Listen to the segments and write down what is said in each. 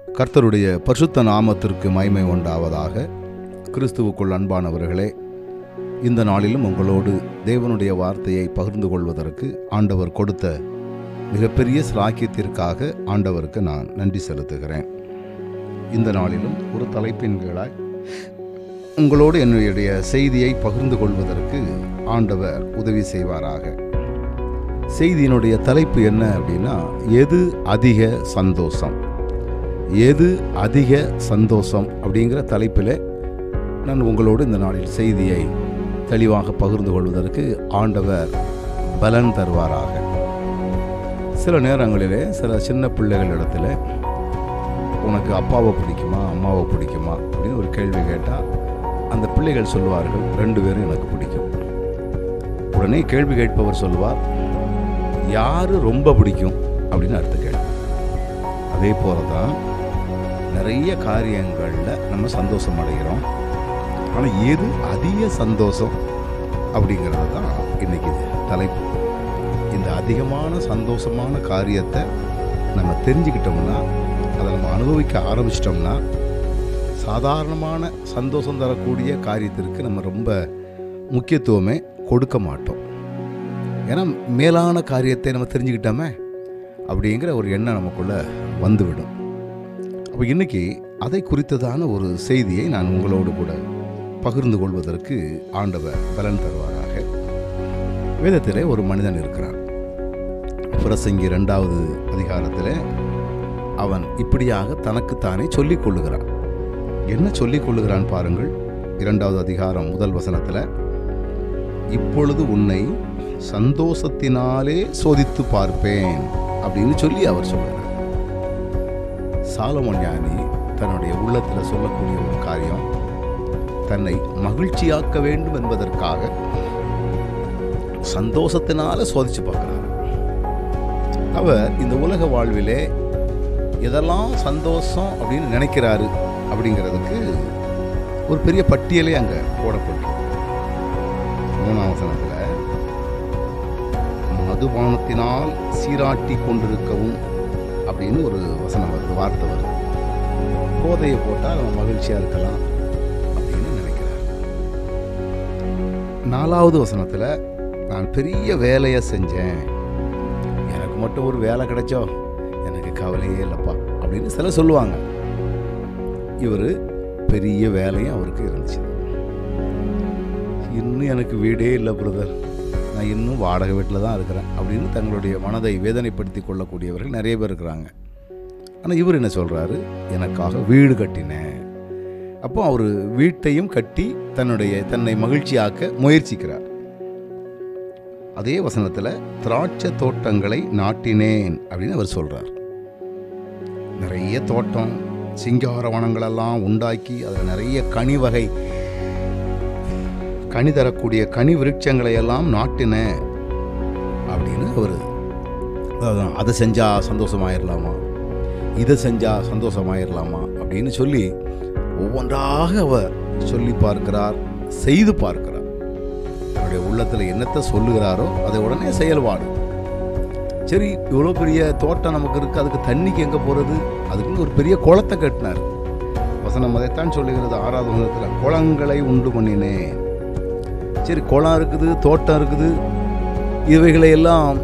கர்த்தருடைய பரிசுத்த நாமத்திற்கு மகிமை உண்டாவதாக கிறிஸ்துவுக்குள் அன்பானவர்களே இந்த நாளிலும் உங்களோடு தேவனுடைய வார்த்தையை பகிர்ந்து கொள்வதற்கு ஆண்டவர் கொடுத்த மிகப்பெரிய சிலாக்கியத்திற்காக ஆண்டவருக்கு நான் நன்றி செலுத்துகிறேன் இந்த நாளிலும் ஒரு தலைப்பின் கீழாய் உங்களோடு என்னுடைய செய்தியை பகிர்ந்து கொள்வதற்கு ஆண்டவர் உதவி செய்வாராக செய்தியினுடைய தலைப்பு என்ன அப்படின்னா எது அதிக சந்தோஷம் எது அதிக சந்தோஷம் அப்படிங்கிற தலைப்பில் நான் உங்களோடு இந்த நாளில் செய்தியை தெளிவாக பகிர்ந்து கொள்வதற்கு ஆண்டவர் பலன் தருவாராக சில நேரங்களிலே சில சின்ன பிள்ளைகளிடத்தில் உனக்கு அப்பாவை பிடிக்குமா அம்மாவை பிடிக்குமா அப்படின்னு ஒரு கேள்வி கேட்டால் அந்த பிள்ளைகள் சொல்லுவார்கள் ரெண்டு பேரும் எனக்கு பிடிக்கும் உடனே கேள்வி கேட்பவர் சொல்லுவார் யார் ரொம்ப பிடிக்கும் அப்படின்னு அடுத்த கேள்வி அதே போல தான் நிறைய காரியங்களில் நம்ம சந்தோஷம் அடைகிறோம் ஆனால் எது அதிக சந்தோஷம் அப்படிங்கிறது தான் இன்னைக்கு இது தலைப்பு இந்த அதிகமான சந்தோஷமான காரியத்தை நம்ம தெரிஞ்சுக்கிட்டோம்னா அதை நம்ம அனுபவிக்க ஆரம்பிச்சிட்டோம்னா சாதாரணமான சந்தோஷம் தரக்கூடிய காரியத்திற்கு நம்ம ரொம்ப முக்கியத்துவமே கொடுக்க மாட்டோம் ஏன்னா மேலான காரியத்தை நம்ம தெரிஞ்சுக்கிட்டோமே அப்படிங்கிற ஒரு எண்ணம் நமக்குள்ளே வந்துவிடும் அப்போ இன்னைக்கு அதை குறித்ததான ஒரு செய்தியை நான் உங்களோடு கூட பகிர்ந்து கொள்வதற்கு ஆண்டவர் பலன் தருவாராக வேதத்திலே ஒரு மனிதன் இருக்கிறான் பிரசங்கி ரெண்டாவது அதிகாரத்தில் அவன் இப்படியாக தனக்குத்தானே சொல்லிக் கொள்ளுகிறான் என்ன சொல்லிக் கொள்ளுகிறான் பாருங்கள் இரண்டாவது அதிகாரம் முதல் வசனத்தில் இப்பொழுது உன்னை சந்தோஷத்தினாலே சோதித்து பார்ப்பேன் அப்படின்னு சொல்லி அவர் சொல்லுகிறார் சாலமோன் ஞானி தன்னுடைய உள்ளத்தில் சொல்லக்கூடிய ஒரு காரியம் தன்னை மகிழ்ச்சியாக்க வேண்டும் என்பதற்காக சந்தோஷத்தினால சோதிச்சு பார்க்கிறார் அவர் இந்த உலக வாழ்விலே எதெல்லாம் சந்தோஷம் அப்படின்னு நினைக்கிறாரு அப்படிங்கிறதுக்கு ஒரு பெரிய பட்டியலே அங்கே போடப்பட்டிருக்கு மூணாம் வசனத்தில் மதுபானத்தினால் சீராட்டி கொண்டிருக்கவும் அப்படின்னு ஒரு வசனம் வருது வார்த்தை வருது போதையை போட்டால் நம்ம மகிழ்ச்சியாக இருக்கலாம் அப்படின்னு நினைக்கிறார் நாலாவது வசனத்தில் நான் பெரிய வேலையை செஞ்சேன் எனக்கு மட்டும் ஒரு வேலை கிடைச்சோ எனக்கு கவலையே இல்லைப்பா அப்படின்னு சில சொல்லுவாங்க இவர் பெரிய வேலையும் அவருக்கு இருந்துச்சு இன்னும் எனக்கு வீடே இல்லை பிரதர் நான் இன்னும் வாடகை வீட்டில் தான் இருக்கிறேன் அப்படின்னு தங்களுடைய மனதை வேதனைப்படுத்தி கொள்ளக்கூடியவர்கள் நிறைய பேர் இருக்கிறாங்க ஆனால் இவர் என்ன சொல்கிறாரு எனக்காக வீடு கட்டினேன் அப்போ அவர் வீட்டையும் கட்டி தன்னுடைய தன்னை மகிழ்ச்சியாக்க முயற்சிக்கிறார் அதே வசனத்தில் திராட்சை தோட்டங்களை நாட்டினேன் அப்படின்னு அவர் சொல்கிறார் நிறைய தோட்டம் சிங்கார வனங்களெல்லாம் உண்டாக்கி அதில் நிறைய கனி வகை கனி தரக்கூடிய கனி விருட்சங்களை எல்லாம் நாட்டினேன் அப்படின்னு அவர் அதான் அதை செஞ்சால் சந்தோஷமாயிடலாமா இதை செஞ்சால் சந்தோஷமாயிடலாமா அப்படின்னு சொல்லி ஒவ்வொன்றாக அவர் சொல்லி பார்க்கிறார் செய்து பார்க்கிறார் தன்னுடைய உள்ளத்தில் என்னத்தை சொல்லுகிறாரோ அதை உடனே செயல்பாடு சரி இவ்வளோ பெரிய தோட்டம் நமக்கு இருக்குது அதுக்கு தண்ணிக்கு எங்கே போகிறது அதுக்குன்னு ஒரு பெரிய குளத்தை கட்டினார் வசனம் அதைத்தான் சொல்லுகிறது ஆறாவது வசனத்தில் குளங்களை உண்டு பண்ணினேன் சரி குளம் இருக்குது தோட்டம் இருக்குது இவைகளை எல்லாம்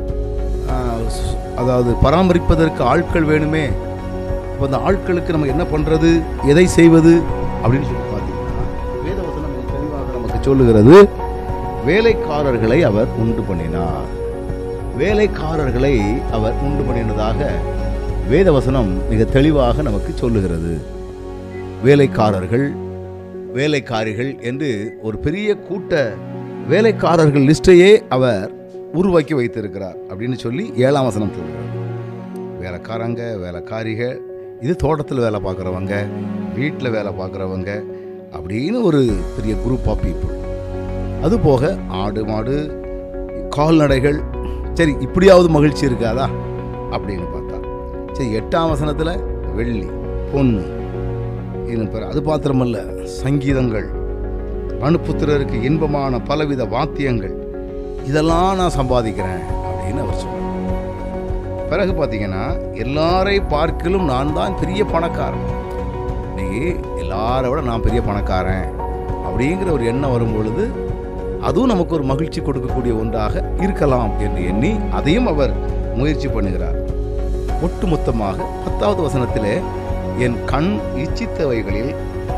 அதாவது பராமரிப்பதற்கு ஆட்கள் வேணுமே இப்போ அந்த ஆட்களுக்கு நம்ம என்ன பண்ணுறது எதை செய்வது அப்படின்னு சொல்லி பார்த்தீங்கன்னா வேதவசனம் மிக தெளிவாக நமக்கு சொல்லுகிறது வேலைக்காரர்களை அவர் உண்டு பண்ணினார் வேலைக்காரர்களை அவர் உண்டு பண்ணினதாக வேதவசனம் மிக தெளிவாக நமக்கு சொல்லுகிறது வேலைக்காரர்கள் வேலைக்காரிகள் என்று ஒரு பெரிய கூட்ட வேலைக்காரர்கள் லிஸ்டையே அவர் உருவாக்கி வைத்திருக்கிறார் அப்படின்னு சொல்லி ஏழாம் வசனம் சொல்கிறார் வேலைக்காரங்க வேலைக்காரிக இது தோட்டத்தில் வேலை பார்க்குறவங்க வீட்டில் வேலை பார்க்குறவங்க அப்படின்னு ஒரு பெரிய குரூப் ஆஃப் பீப்புள் அது போக ஆடு மாடு கால்நடைகள் சரி இப்படியாவது மகிழ்ச்சி இருக்காதா அப்படின்னு பார்த்தா சரி எட்டாம் வசனத்தில் வெள்ளி பொண்ணு இன்னும் பிற அது மாத்திரமல்ல சங்கீதங்கள் மனுப்புத்திரருக்கு இன்பமான பலவித வாத்தியங்கள் இதெல்லாம் நான் சம்பாதிக்கிறேன் அப்படின்னு அவர் சொன்னார் பிறகு பார்த்தீங்கன்னா எல்லாரை பார்க்கிலும் நான் தான் பெரிய பணக்காரன் இன்னைக்கு எல்லாரை விட நான் பெரிய பணக்காரன் அப்படிங்கிற ஒரு எண்ணம் வரும் பொழுது அதுவும் நமக்கு ஒரு மகிழ்ச்சி கொடுக்கக்கூடிய ஒன்றாக இருக்கலாம் என்று எண்ணி அதையும் அவர் முயற்சி பண்ணுகிறார் ஒட்டுமொத்தமாக பத்தாவது வசனத்திலே என் கண் இச்சித்தவைகளில்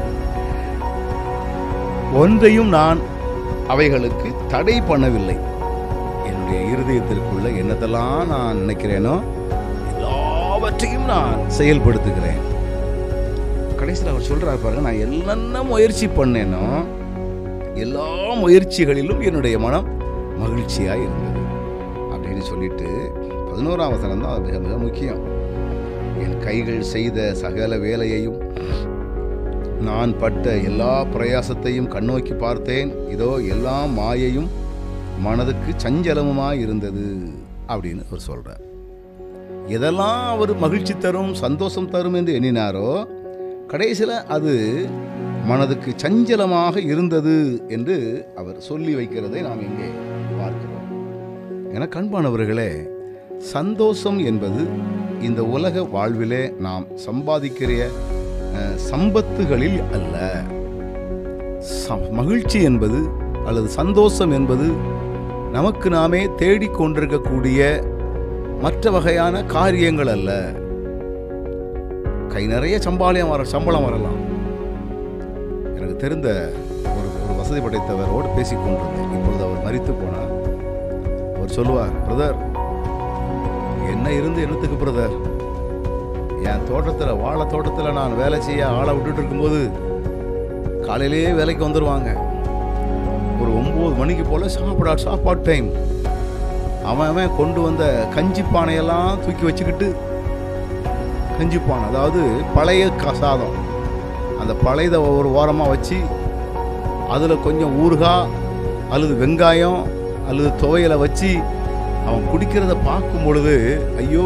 ஒன்றையும் நான் அவைகளுக்கு தடை பண்ணவில்லை என்னுடைய இருதயத்திற்குள்ள என்னத்தெல்லாம் நான் நினைக்கிறேனோ எல்லாவற்றையும் நான் செயல்படுத்துகிறேன் கடைசியில் அவர் சொல்றாரு பாருங்க நான் என்னென்ன முயற்சி பண்ணேனோ எல்லா முயற்சிகளிலும் என்னுடைய மனம் மகிழ்ச்சியா இருந்தது அப்படின்னு சொல்லிட்டு பதினோராம் வசனம் தான் மிக மிக முக்கியம் என் கைகள் செய்த சகல வேலையையும் நான் பட்ட எல்லா பிரயாசத்தையும் கண்ணோக்கி பார்த்தேன் இதோ எல்லா மாயையும் மனதுக்கு சஞ்சலமுமாய் இருந்தது அப்படின்னு அவர் சொல்றார் எதெல்லாம் அவர் மகிழ்ச்சி தரும் சந்தோஷம் தரும் என்று எண்ணினாரோ கடைசியில் அது மனதுக்கு சஞ்சலமாக இருந்தது என்று அவர் சொல்லி வைக்கிறதை நாம் இங்கே பார்க்கிறோம் என கண்பானவர்களே சந்தோஷம் என்பது இந்த உலக வாழ்விலே நாம் சம்பாதிக்கிற அஹ், சம்பத்துகளில் அல்ல சம்- மகிழ்ச்சி என்பது அல்லது சந்தோஷம் என்பது நமக்கு நாமே தேடிக்கொண்டிருக்கக்கூடிய மற்ற வகையான காரியங்கள் அல்ல கை நிறைய சம்பாளியம் வர சம்பளம் வரலாம் எனக்கு தெரிந்த ஒரு ஒரு வசதி படைத்தவரோடு பேசிக் கொண்டிருந்தேன் இப்பொழுது அவர் மரித்து போனார் அவர் சொல்லுவார் பிரதர் என்ன இருந்து என்னத்துக்கு பிரதர் என் தோட்டத்தில் வாழை தோட்டத்தில் நான் வேலை செய்ய ஆளை விட்டுட்டு இருக்கும்போது காலையிலேயே வேலைக்கு வந்துடுவாங்க ஒரு ஒம்பது மணிக்கு போல் சாப்பிடா சாப்பாடு டைம் அவன் அவன் கொண்டு வந்த கஞ்சி பானையெல்லாம் தூக்கி வச்சுக்கிட்டு கஞ்சி பானை அதாவது பழைய க- சாதம் அந்த பழையதை ஒரு ஓரமாக வச்சு அதில் கொஞ்சம் ஊறுகாய் அல்லது வெங்காயம் அல்லது துவையலை வச்சு அவன் குடிக்கிறத பார்க்கும் பொழுது ஐயோ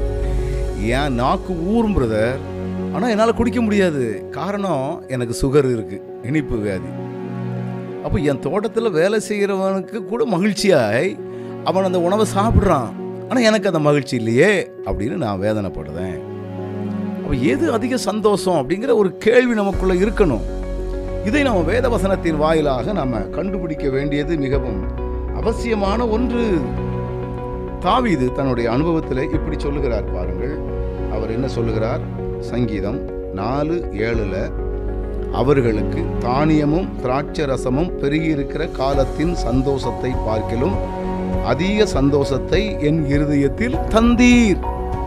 என் நாக்கு ஊறும் பிரதர் ஆனால் என்னால் குடிக்க முடியாது காரணம் எனக்கு சுகர் இருக்குது இனிப்பு வியாதி அப்போ என் தோட்டத்தில் வேலை செய்கிறவனுக்கு கூட மகிழ்ச்சியாய் அவன் அந்த உணவை சாப்பிட்றான் ஆனால் எனக்கு அந்த மகிழ்ச்சி இல்லையே அப்படின்னு நான் வேதனைப்படுறேன் அப்போ எது அதிக சந்தோஷம் அப்படிங்கிற ஒரு கேள்வி நமக்குள்ள இருக்கணும் இதை நம்ம வேத வசனத்தின் வாயிலாக நம்ம கண்டுபிடிக்க வேண்டியது மிகவும் அவசியமான ஒன்று தாவீது தன்னுடைய அனுபவத்தில் இப்படி சொல்லுகிறார் பாருங்கள் அவர் என்ன சொல்லுகிறார் சங்கீதம் நாலு ஏழுல அவர்களுக்கு தானியமும் திராட்சை ரசமும் பெருகியிருக்கிற காலத்தின் சந்தோஷத்தை பார்க்கிலும் அதிக சந்தோஷத்தை என் இருதயத்தில் தந்தீர்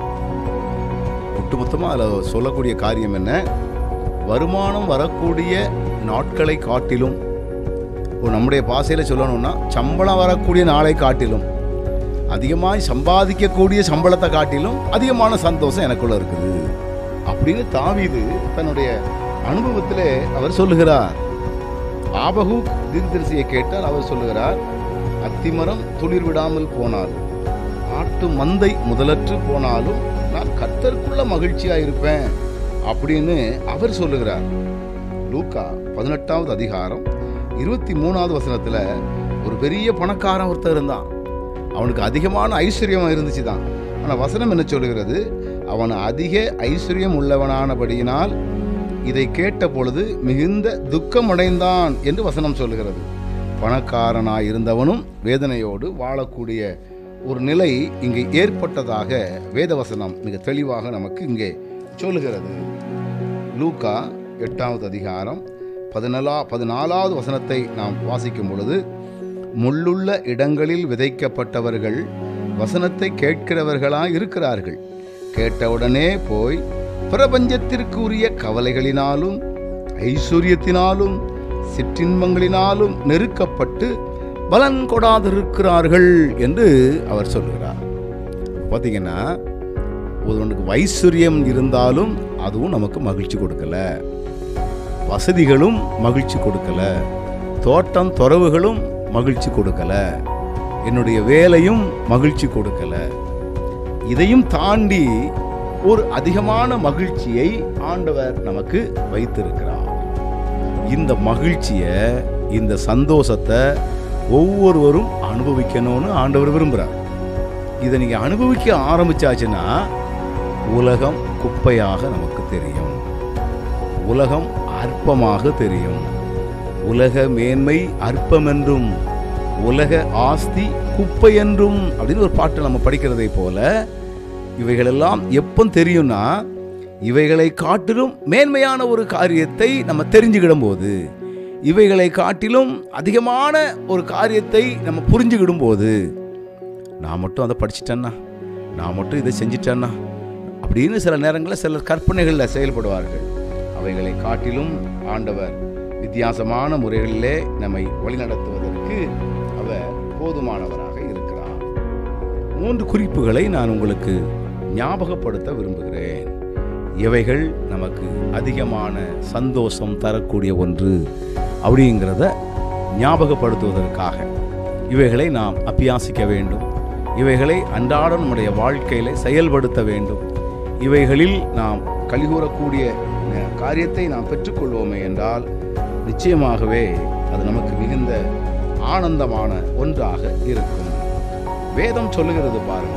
ஒட்டுமொத்தமாக அதில் சொல்லக்கூடிய காரியம் என்ன வருமானம் வரக்கூடிய நாட்களை காட்டிலும் இப்போ நம்முடைய பாசையில் சொல்லணும்னா சம்பளம் வரக்கூடிய நாளை காட்டிலும் அதிகமாக சம்பாதிக்கக்கூடிய சம்பளத்தை காட்டிலும் அதிகமான சந்தோஷம் எனக்குள்ள இருக்குது அப்படின்னு தாவீது தன்னுடைய அனுபவத்திலே அவர் சொல்லுகிறார் ஆபகு தீர்தரிசியை கேட்டால் அவர் சொல்லுகிறார் அத்திமரம் துளிர் விடாமல் போனாலும் ஆட்டு மந்தை முதலற்று போனாலும் நான் கர்த்தருக்குள்ள மகிழ்ச்சியா இருப்பேன் அப்படின்னு அவர் சொல்லுகிறார் லூக்கா பதினெட்டாவது அதிகாரம் இருபத்தி மூணாவது வசனத்துல ஒரு பெரிய பணக்காரன் ஒருத்தர் இருந்தான் அவனுக்கு அதிகமான ஐஸ்வர்யம் இருந்துச்சு தான் ஆனால் வசனம் என்ன சொல்லுகிறது அவன் அதிக ஐஸ்வர்யம் உள்ளவனானபடியினால் இதை கேட்ட பொழுது மிகுந்த துக்கமடைந்தான் என்று வசனம் சொல்லுகிறது பணக்காரனாய் இருந்தவனும் வேதனையோடு வாழக்கூடிய ஒரு நிலை இங்கே ஏற்பட்டதாக வேதவசனம் மிக தெளிவாக நமக்கு இங்கே சொல்லுகிறது லூக்கா எட்டாவது அதிகாரம் பதினலா பதினாலாவது வசனத்தை நாம் வாசிக்கும் பொழுது முள்ளுள்ள இடங்களில் விதைக்கப்பட்டவர்கள் வசனத்தை கேட்கிறவர்களாய் இருக்கிறார்கள் கேட்டவுடனே போய் பிரபஞ்சத்திற்கு உரிய கவலைகளினாலும் ஐஸ்வர்யத்தினாலும் சிற்றின்பங்களினாலும் நெருக்கப்பட்டு பலன் கொடாதிருக்கிறார்கள் என்று அவர் சொல்லுகிறார் பார்த்தீங்கன்னா ஒருவனுக்கு ஐஸ்வர்யம் இருந்தாலும் அதுவும் நமக்கு மகிழ்ச்சி கொடுக்கல வசதிகளும் மகிழ்ச்சி கொடுக்கல தோட்டம் துறவுகளும் மகிழ்ச்சி கொடுக்கல என்னுடைய வேலையும் மகிழ்ச்சி கொடுக்கல இதையும் தாண்டி ஒரு அதிகமான மகிழ்ச்சியை ஆண்டவர் நமக்கு வைத்திருக்கிறார் இந்த மகிழ்ச்சியை இந்த சந்தோஷத்தை ஒவ்வொருவரும் அனுபவிக்கணும்னு ஆண்டவர் விரும்புகிறார் இதை நீங்க அனுபவிக்க ஆரம்பிச்சாச்சுன்னா உலகம் குப்பையாக நமக்கு தெரியும் உலகம் அற்பமாக தெரியும் உலக மேன்மை அற்பம் என்றும் உலக ஆஸ்தி குப்பை என்றும் அப்படின்னு ஒரு பாட்டு நம்ம படிக்கிறதை போல இவைகளெல்லாம் எப்போ தெரியும்னா இவைகளை காட்டிலும் மேன்மையான ஒரு காரியத்தை நம்ம தெரிஞ்சுக்கிடும் போது இவைகளை காட்டிலும் அதிகமான ஒரு காரியத்தை நம்ம புரிஞ்சுக்கிடும் போது நான் மட்டும் அதை படிச்சிட்டேன்னா நான் மட்டும் இதை செஞ்சிட்டேன்னா அப்படின்னு சில நேரங்களில் சிலர் கற்பனைகளில் செயல்படுவார்கள் அவைகளை காட்டிலும் ஆண்டவர் வித்தியாசமான முறைகளிலே நம்மை வழிநடத்துவதற்கு அவர் போதுமானவராக இருக்கிறார் மூன்று குறிப்புகளை நான் உங்களுக்கு ஞாபகப்படுத்த விரும்புகிறேன் இவைகள் நமக்கு அதிகமான சந்தோஷம் தரக்கூடிய ஒன்று அப்படிங்கிறத ஞாபகப்படுத்துவதற்காக இவைகளை நாம் அபியாசிக்க வேண்டும் இவைகளை அன்றாடம் நம்முடைய வாழ்க்கையில செயல்படுத்த வேண்டும் இவைகளில் நாம் கலிகூறக்கூடிய அஹ், காரியத்தை நாம் பெற்றுக்கொள்வோமே என்றால் நிச்சயமாகவே அது நமக்கு மிகுந்த ஆனந்தமான ஒன்றாக இருக்கும் வேதம் சொல்லுகிறது பாருங்கள்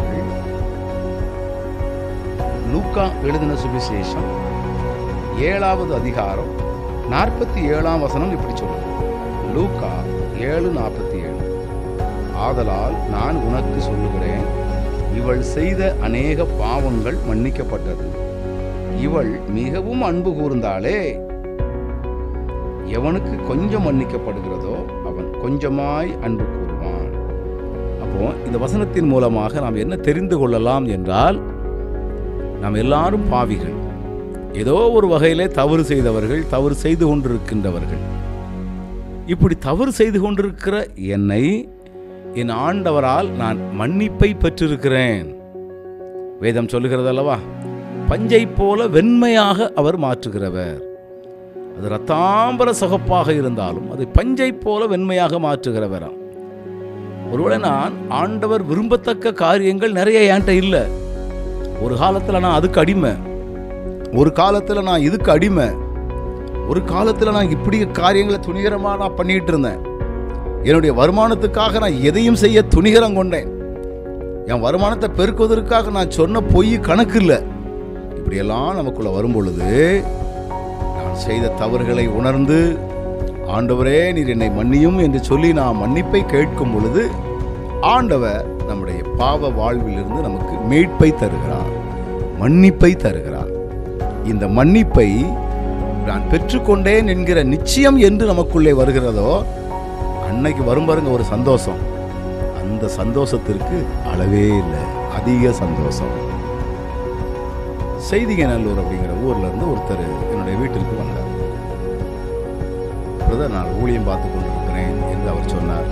லூக்கா எழுதின சுவிசேஷம் ஏழாவது அதிகாரம் நாற்பத்தி ஏழாம் வசனம் இப்படி சொல்லுது லூக்கா ஏழு நாற்பத்தி ஏழு ஆதலால் நான் உனக்கு சொல்லுகிறேன் இவள் செய்த அநேக பாவங்கள் மன்னிக்கப்பட்டது இவள் மிகவும் அன்பு கூர்ந்தாளே எவனுக்கு கொஞ்சம் மன்னிக்கப்படுகிறதோ அவன் கொஞ்சமாய் அன்பு கூறுவான் அப்போ இந்த வசனத்தின் மூலமாக நாம் என்ன தெரிந்து கொள்ளலாம் என்றால் நாம் எல்லாரும் பாவிகள் ஏதோ ஒரு வகையிலே தவறு செய்தவர்கள் தவறு செய்து கொண்டிருக்கின்றவர்கள் இப்படி தவறு செய்து கொண்டிருக்கிற என்னை என் ஆண்டவரால் நான் மன்னிப்பை பெற்றிருக்கிறேன் வேதம் சொல்லுகிறது அல்லவா பஞ்சை போல வெண்மையாக அவர் மாற்றுகிறவர் அது ரத்தாம்பர சகப்பாக இருந்தாலும் அதை பஞ்சை போல வெண்மையாக மாற்றுகிறவராம் ஒருவேளை நான் ஆண்டவர் விரும்பத்தக்க காரியங்கள் நிறைய என்கிட்ட இல்லை ஒரு காலத்தில் நான் அதுக்கு அடிமை ஒரு காலத்தில் நான் இதுக்கு அடிமை ஒரு காலத்தில் நான் இப்படி காரியங்களை துணிகரமாக நான் பண்ணிட்டு இருந்தேன் என்னுடைய வருமானத்துக்காக நான் எதையும் செய்ய துணிகரம் கொண்டேன் என் வருமானத்தை பெருக்குவதற்காக நான் சொன்ன பொய் கணக்கு இல்லை இப்படியெல்லாம் நமக்குள்ள வரும் பொழுது நான் செய்த தவறுகளை உணர்ந்து ஆண்டவரே நீர் என்னை மன்னியும் என்று சொல்லி நான் மன்னிப்பை கேட்கும் பொழுது ஆண்டவர் நம்முடைய பாவ வாழ்விலிருந்து நமக்கு மீட்பை தருகிறார் மன்னிப்பை தருகிறார் இந்த மன்னிப்பை நான் பெற்றுக்கொண்டேன் என்கிற நிச்சயம் என்று நமக்குள்ளே வருகிறதோ அன்னைக்கு வரும் பாருங்க ஒரு சந்தோஷம் அந்த சந்தோஷத்திற்கு அளவே இல்லை அதிக சந்தோஷம் செய்திகநல்லூர் அப்படிங்கிற ஊர்ல இருந்து ஒருத்தர் என்னுடைய வீட்டிற்கு வந்தார் பிரதர் நான் ஊழியம் பார்த்து கொண்டிருக்கிறேன் என்று அவர் சொன்னார்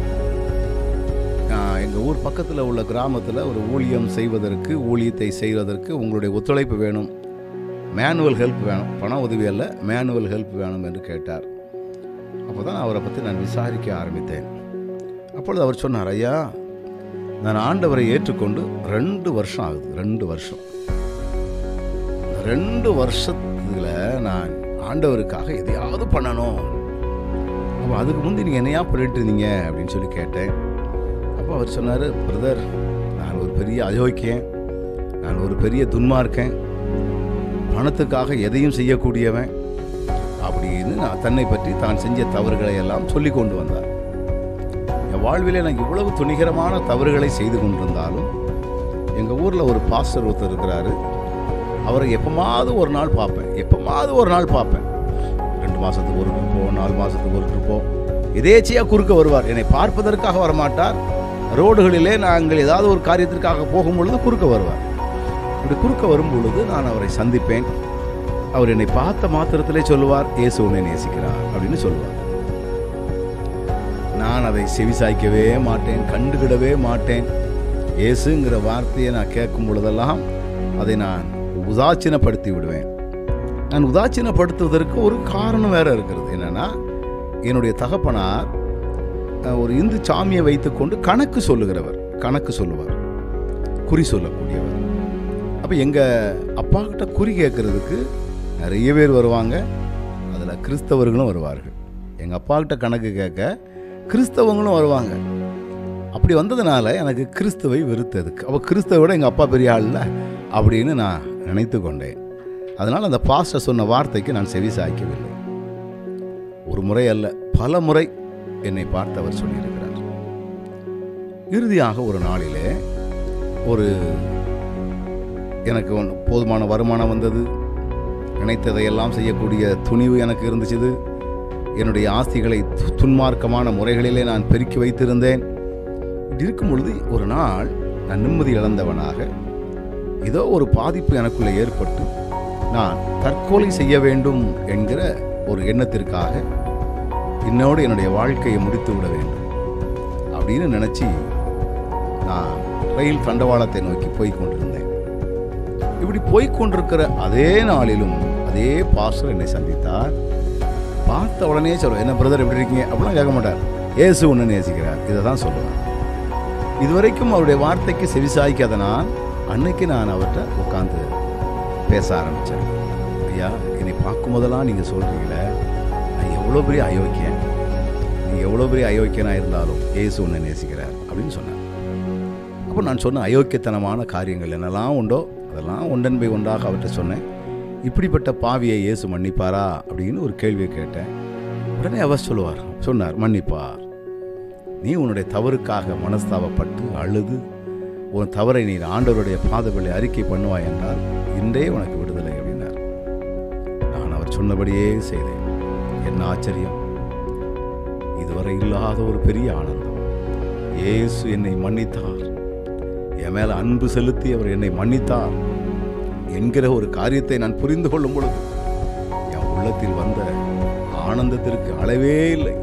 நான் எங்க ஊர் பக்கத்தில் உள்ள கிராமத்தில் ஒரு ஊழியம் செய்வதற்கு ஊழியத்தை செய்வதற்கு உங்களுடைய ஒத்துழைப்பு வேணும் மேனுவல் ஹெல்ப் வேணும் பண உதவி அல்ல மேனுவல் ஹெல்ப் வேணும் என்று கேட்டார் அப்போ தான் அவரை பற்றி நான் விசாரிக்க ஆரம்பித்தேன் அப்பொழுது அவர் சொன்னார் ஐயா நான் ஆண்டவரை ஏற்றுக்கொண்டு ரெண்டு வருஷம் ஆகுது ரெண்டு வருஷம் ரெண்டு வருஷத்துல நான் ஆண்டவருக்காக எதையாவது பண்ணணும் அப்போ அதுக்கு முந்தி நீங்கள் என்னையா பண்ணிட்டு இருந்தீங்க அப்படின்னு சொல்லி கேட்டேன் அப்போ அவர் சொன்னார் பிரதர் நான் ஒரு பெரிய அயோக்கியன் நான் ஒரு பெரிய துன்மார்க்கேன் பணத்துக்காக எதையும் செய்யக்கூடியவன் அப்படின்னு நான் தன்னை பற்றி தான் செஞ்ச தவறுகளை எல்லாம் சொல்லி கொண்டு வந்தார் என் வாழ்விலே நான் இவ்வளவு துணிகரமான தவறுகளை செய்து கொண்டிருந்தாலும் எங்கள் ஊரில் ஒரு பாஸ்டர் ஒருத்தர் இருக்கிறாரு அவரை எப்பமாவது ஒரு நாள் பார்ப்பேன் எப்பமாவது ஒரு நாள் பார்ப்பேன் ரெண்டு மாதத்துக்கு ஒரு ட்ரிப்போ நாலு மாதத்துக்கு ஒரு ட்ரிப்போ எதேச்சையாக குறுக்க வருவார் என்னை பார்ப்பதற்காக வரமாட்டார் ரோடுகளிலே நாங்கள் ஏதாவது ஒரு காரியத்திற்காக போகும் பொழுது குறுக்க வருவார் இப்படி குறுக்க வரும் பொழுது நான் அவரை சந்திப்பேன் அவர் என்னை பார்த்த மாத்திரத்திலே சொல்லுவார் இயேசு உன்னை நேசிக்கிறார் அப்படின்னு சொல்லுவார் நான் அதை செவிசாய்க்கவே மாட்டேன் கண்டுகிடவே மாட்டேன் இயேசுங்கிற வார்த்தையை நான் கேட்கும் பொழுதெல்லாம் அதை நான் உதாசீனப்படுத்தி விடுவேன் நான் உதாசீனப்படுத்துவதற்கு ஒரு காரணம் வேற இருக்கிறது என்னன்னா என்னுடைய தகப்பனார் அஹ், ஒரு இந்து சாமியை வைத்துக்கொண்டு கணக்கு சொல்லுகிறவர் கணக்கு சொல்லுவார் குறி சொல்லக்கூடியவர் அப்போ எங்கள் அப்பா கிட்ட குறி கேட்கறதுக்கு நிறைய பேர் வருவாங்க அதில் கிறிஸ்தவர்களும் வருவார்கள் எங்கள் அப்பா கிட்ட கணக்கு கேட்க கிறிஸ்தவங்களும் வருவாங்க அப்படி வந்ததுனால எனக்கு கிறிஸ்துவை வெறுத்தது அவ கிறிஸ்துவை விட எங்கள் அப்பா பெரிய ஆள் அப்படின்னு நான் நினைத்து கொண்டேன் அதனால் அந்த பாஸ்டர் சொன்ன வார்த்தைக்கு நான் செவி சாய்க்கவில்லை ஒரு முறை அல்ல பல முறை என்னை பார்த்து அவர் சொல்லியிருக்கிறார் இறுதியாக ஒரு நாளிலே ஒரு எனக்கு ஒன்று போதுமான வருமானம் வந்தது நினைத்ததையெல்லாம் செய்யக்கூடிய துணிவு எனக்கு இருந்துச்சுது என்னுடைய ஆஸ்திகளை து- துன்மார்க்கமான முறைகளிலே நான் பெருக்கி வைத்திருந்தேன் இப்படி இருக்கும் பொழுது ஒரு நாள் நான் நிம்மதி இழந்தவனாக ஏதோ ஒரு பாதிப்பு எனக்குள்ளே ஏற்பட்டு நான் தற்கொலை செய்ய வேண்டும் என்கிற ஒரு எண்ணத்திற்காக என்னோடு என்னுடைய வாழ்க்கையை முடித்து விட வேண்டும் அப்படின்னு நினச்சி நான் ரயில் தண்டவாளத்தை நோக்கி போய் கொண்டிருந்தேன் இப்படி போய் கொண்டிருக்கிற அதே நாளிலும் அதே பாஸ்டர் என்னை சந்தித்தார் பார்த்த உடனே சொல்லுவேன் என்ன பிரதர் எப்படி இருக்கீங்க அப்படிலாம் கேட்க மாட்டார் ஏசு ஒன்று நேசிக்கிறார் இதை தான் சொல்லுவார் இதுவரைக்கும் அவருடைய வார்த்தைக்கு செவிசாய்க்காத நான் அன்னைக்கு நான் அவர்கிட்ட உட்காந்து பேச ஆரம்பித்தேன் ஐயா என்னை பார்க்கும் போதெல்லாம் நீங்கள் சொல்கிறீங்களே நான் எவ்வளோ பெரிய அயோக்கியன் நீ எவ்வளோ பெரிய அயோக்கியனாக இருந்தாலும் ஏசு உன்னை நேசிக்கிறார் அப்படின்னு சொன்னார் அப்போ நான் சொன்ன அயோக்கியத்தனமான காரியங்கள் என்னெல்லாம் உண்டோ அதெல்லாம் ஒன்றன் பை ஒன்றாக அவர்கிட்ட சொன்னேன் இப்படிப்பட்ட பாவியை இயேசு மன்னிப்பாரா அப்படின்னு ஒரு கேள்வியை கேட்டேன் உடனே அவர் சொல்லுவார் சொன்னார் மன்னிப்பார் நீ உன்னுடைய தவறுக்காக மனஸ்தாபப்பட்டு அழுது உன் தவறை நீ ஆண்டவருடைய பாதங்களை அறிக்கை பண்ணுவாய் என்றால் இன்றே உனக்கு விடுதலை அப்படின்னார் நான் அவர் சொன்னபடியே செய்தேன் என்ன ஆச்சரியம் இதுவரை இல்லாத ஒரு பெரிய ஆனந்தம் இயேசு என்னை மன்னித்தார் என் மேல அன்பு செலுத்தி அவர் என்னை மன்னித்தார் என்கிற ஒரு காரியத்தை நான் புரிந்து கொள்ளும் பொழுது என் உள்ளத்தில் வந்த ஆனந்தத்திற்கு அளவே இல்லை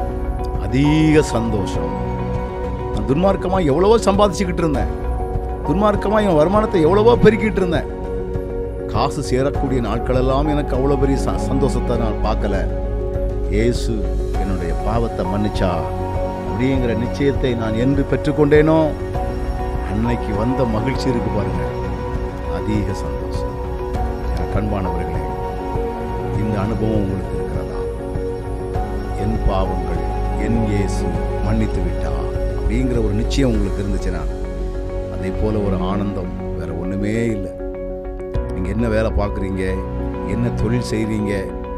அதிக சந்தோஷம் நான் துன்மார்க்கமா எவ்வளவோ சம்பாதிச்சுக்கிட்டு இருந்தேன் துன்மார்க்கமா என் வருமானத்தை எவ்வளவோ பெருக்கிட்டு இருந்தேன் காசு சேரக்கூடிய நாட்களெல்லாம் எனக்கு அவ்வளோ பெரிய ச- சந்தோஷத்தை நான் பார்க்கல இயேசு என்னுடைய பாவத்தை மன்னிச்சா அப்படிங்கிற நிச்சயத்தை நான் என்று பெற்றுக்கொண்டேனோ அன்னைக்கு வந்த மகிழ்ச்சி இருக்கு பாருங்க அதிக சந்தோஷம் என் கண்பானவர்களே இந்த அனுபவம் உங்களுக்கு இருக்கிறதா என் பாவங்கள் என் இயேசு மன்னித்து விட்டார் அப்படிங்கிற ஒரு நிச்சயம் உங்களுக்கு இருந்துச்சுன்னா அதே போல ஒரு ஆனந்தம் வேற ஒண்ணுமே இல்லை நீங்க என்ன வேலை பார்க்குறீங்க என்ன தொழில் செய்றீங்க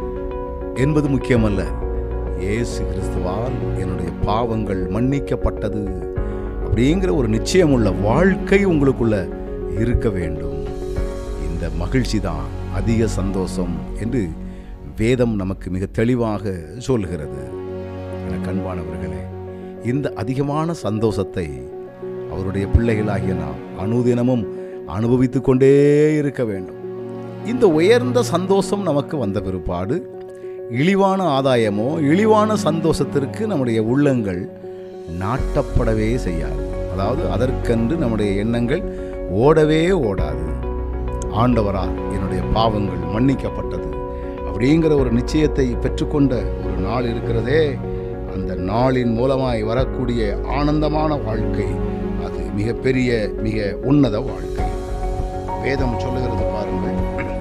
என்பது முக்கியமல்ல இயேசு கிறிஸ்துவால் என்னுடைய பாவங்கள் மன்னிக்கப்பட்டது அப்படிங்கிற ஒரு நிச்சயம் உள்ள வாழ்க்கை உங்களுக்குள்ள இருக்க வேண்டும் இந்த மகிழ்ச்சி தான் அதிக சந்தோஷம் என்று வேதம் நமக்கு மிக தெளிவாக சொல்கிறது என கண்பானவர்களே இந்த அதிகமான சந்தோஷத்தை அவருடைய பிள்ளைகளாகிய நாம் அனுதினமும் அனுபவித்துக் கொண்டே இருக்க வேண்டும் இந்த உயர்ந்த சந்தோஷம் நமக்கு வந்த பிற்பாடு இழிவான ஆதாயமோ இழிவான சந்தோஷத்திற்கு நம்முடைய உள்ளங்கள் நாட்டப்படவே செய்யாது அதாவது அதற்கென்று நம்முடைய எண்ணங்கள் ஓடவே ஓடாது ஆண்டவரா என்னுடைய பாவங்கள் மன்னிக்கப்பட்டது அப்படிங்கிற ஒரு நிச்சயத்தை பெற்றுக்கொண்ட ஒரு நாள் இருக்கிறதே அந்த நாளின் மூலமாய் வரக்கூடிய ஆனந்தமான வாழ்க்கை அது மிகப்பெரிய மிக உன்னத வாழ்க்கை வேதம் சொல்லுகிறது பாருங்கள்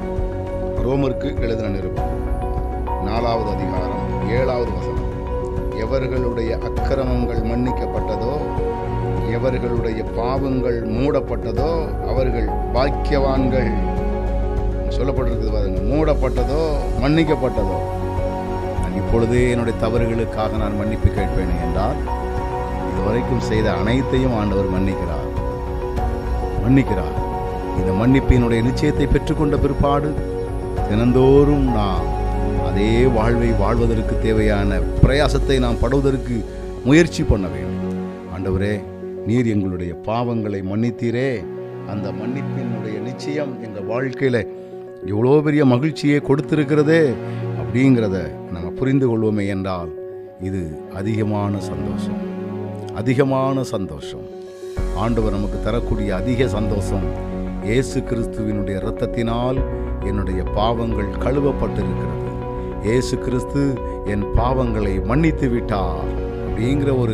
ரோமருக்கு எழுதின நிருபம் நாலாவது அதிகாரம் ஏழாவது வசனம் எவர்களுடைய அக்கிரமங்கள் மன்னிக்கப்பட்டதோ எவர்களுடைய பாவங்கள் மூடப்பட்டதோ அவர்கள் பாக்கியவான்கள் சொல்லப்பட்டிருக்குது பாருங்க மூடப்பட்டதோ மன்னிக்கப்பட்டதோ நான் இப்பொழுதே என்னுடைய தவறுகளுக்காக நான் மன்னிப்பு கேட்பேன் என்றால் இதுவரைக்கும் செய்த அனைத்தையும் ஆண்டவர் மன்னிக்கிறார் மன்னிக்கிறார் இந்த மன்னிப்பினுடைய நிச்சயத்தை பெற்றுக்கொண்ட பிற்பாடு தினந்தோறும் நாம் அதே வாழ்வை வாழ்வதற்கு தேவையான பிரயாசத்தை நாம் படுவதற்கு முயற்சி பண்ண வேண்டும் ஆண்டவரே நீர் எங்களுடைய பாவங்களை மன்னித்தீரே அந்த மன்னிப்பினுடைய நிச்சயம் எங்கள் வாழ்க்கையில் எவ்வளோ பெரிய மகிழ்ச்சியை கொடுத்திருக்கிறதே அப்படிங்கிறத நம்ம புரிந்து கொள்வோமே என்றால் இது அதிகமான சந்தோஷம் அதிகமான சந்தோஷம் ஆண்டவர் நமக்கு தரக்கூடிய அதிக சந்தோஷம் இயேசு கிறிஸ்துவினுடைய இரத்தத்தினால் என்னுடைய பாவங்கள் கழுவப்பட்டிருக்கிறது இயேசு கிறிஸ்து என் பாவங்களை மன்னித்து விட்டார் அப்படிங்கிற ஒரு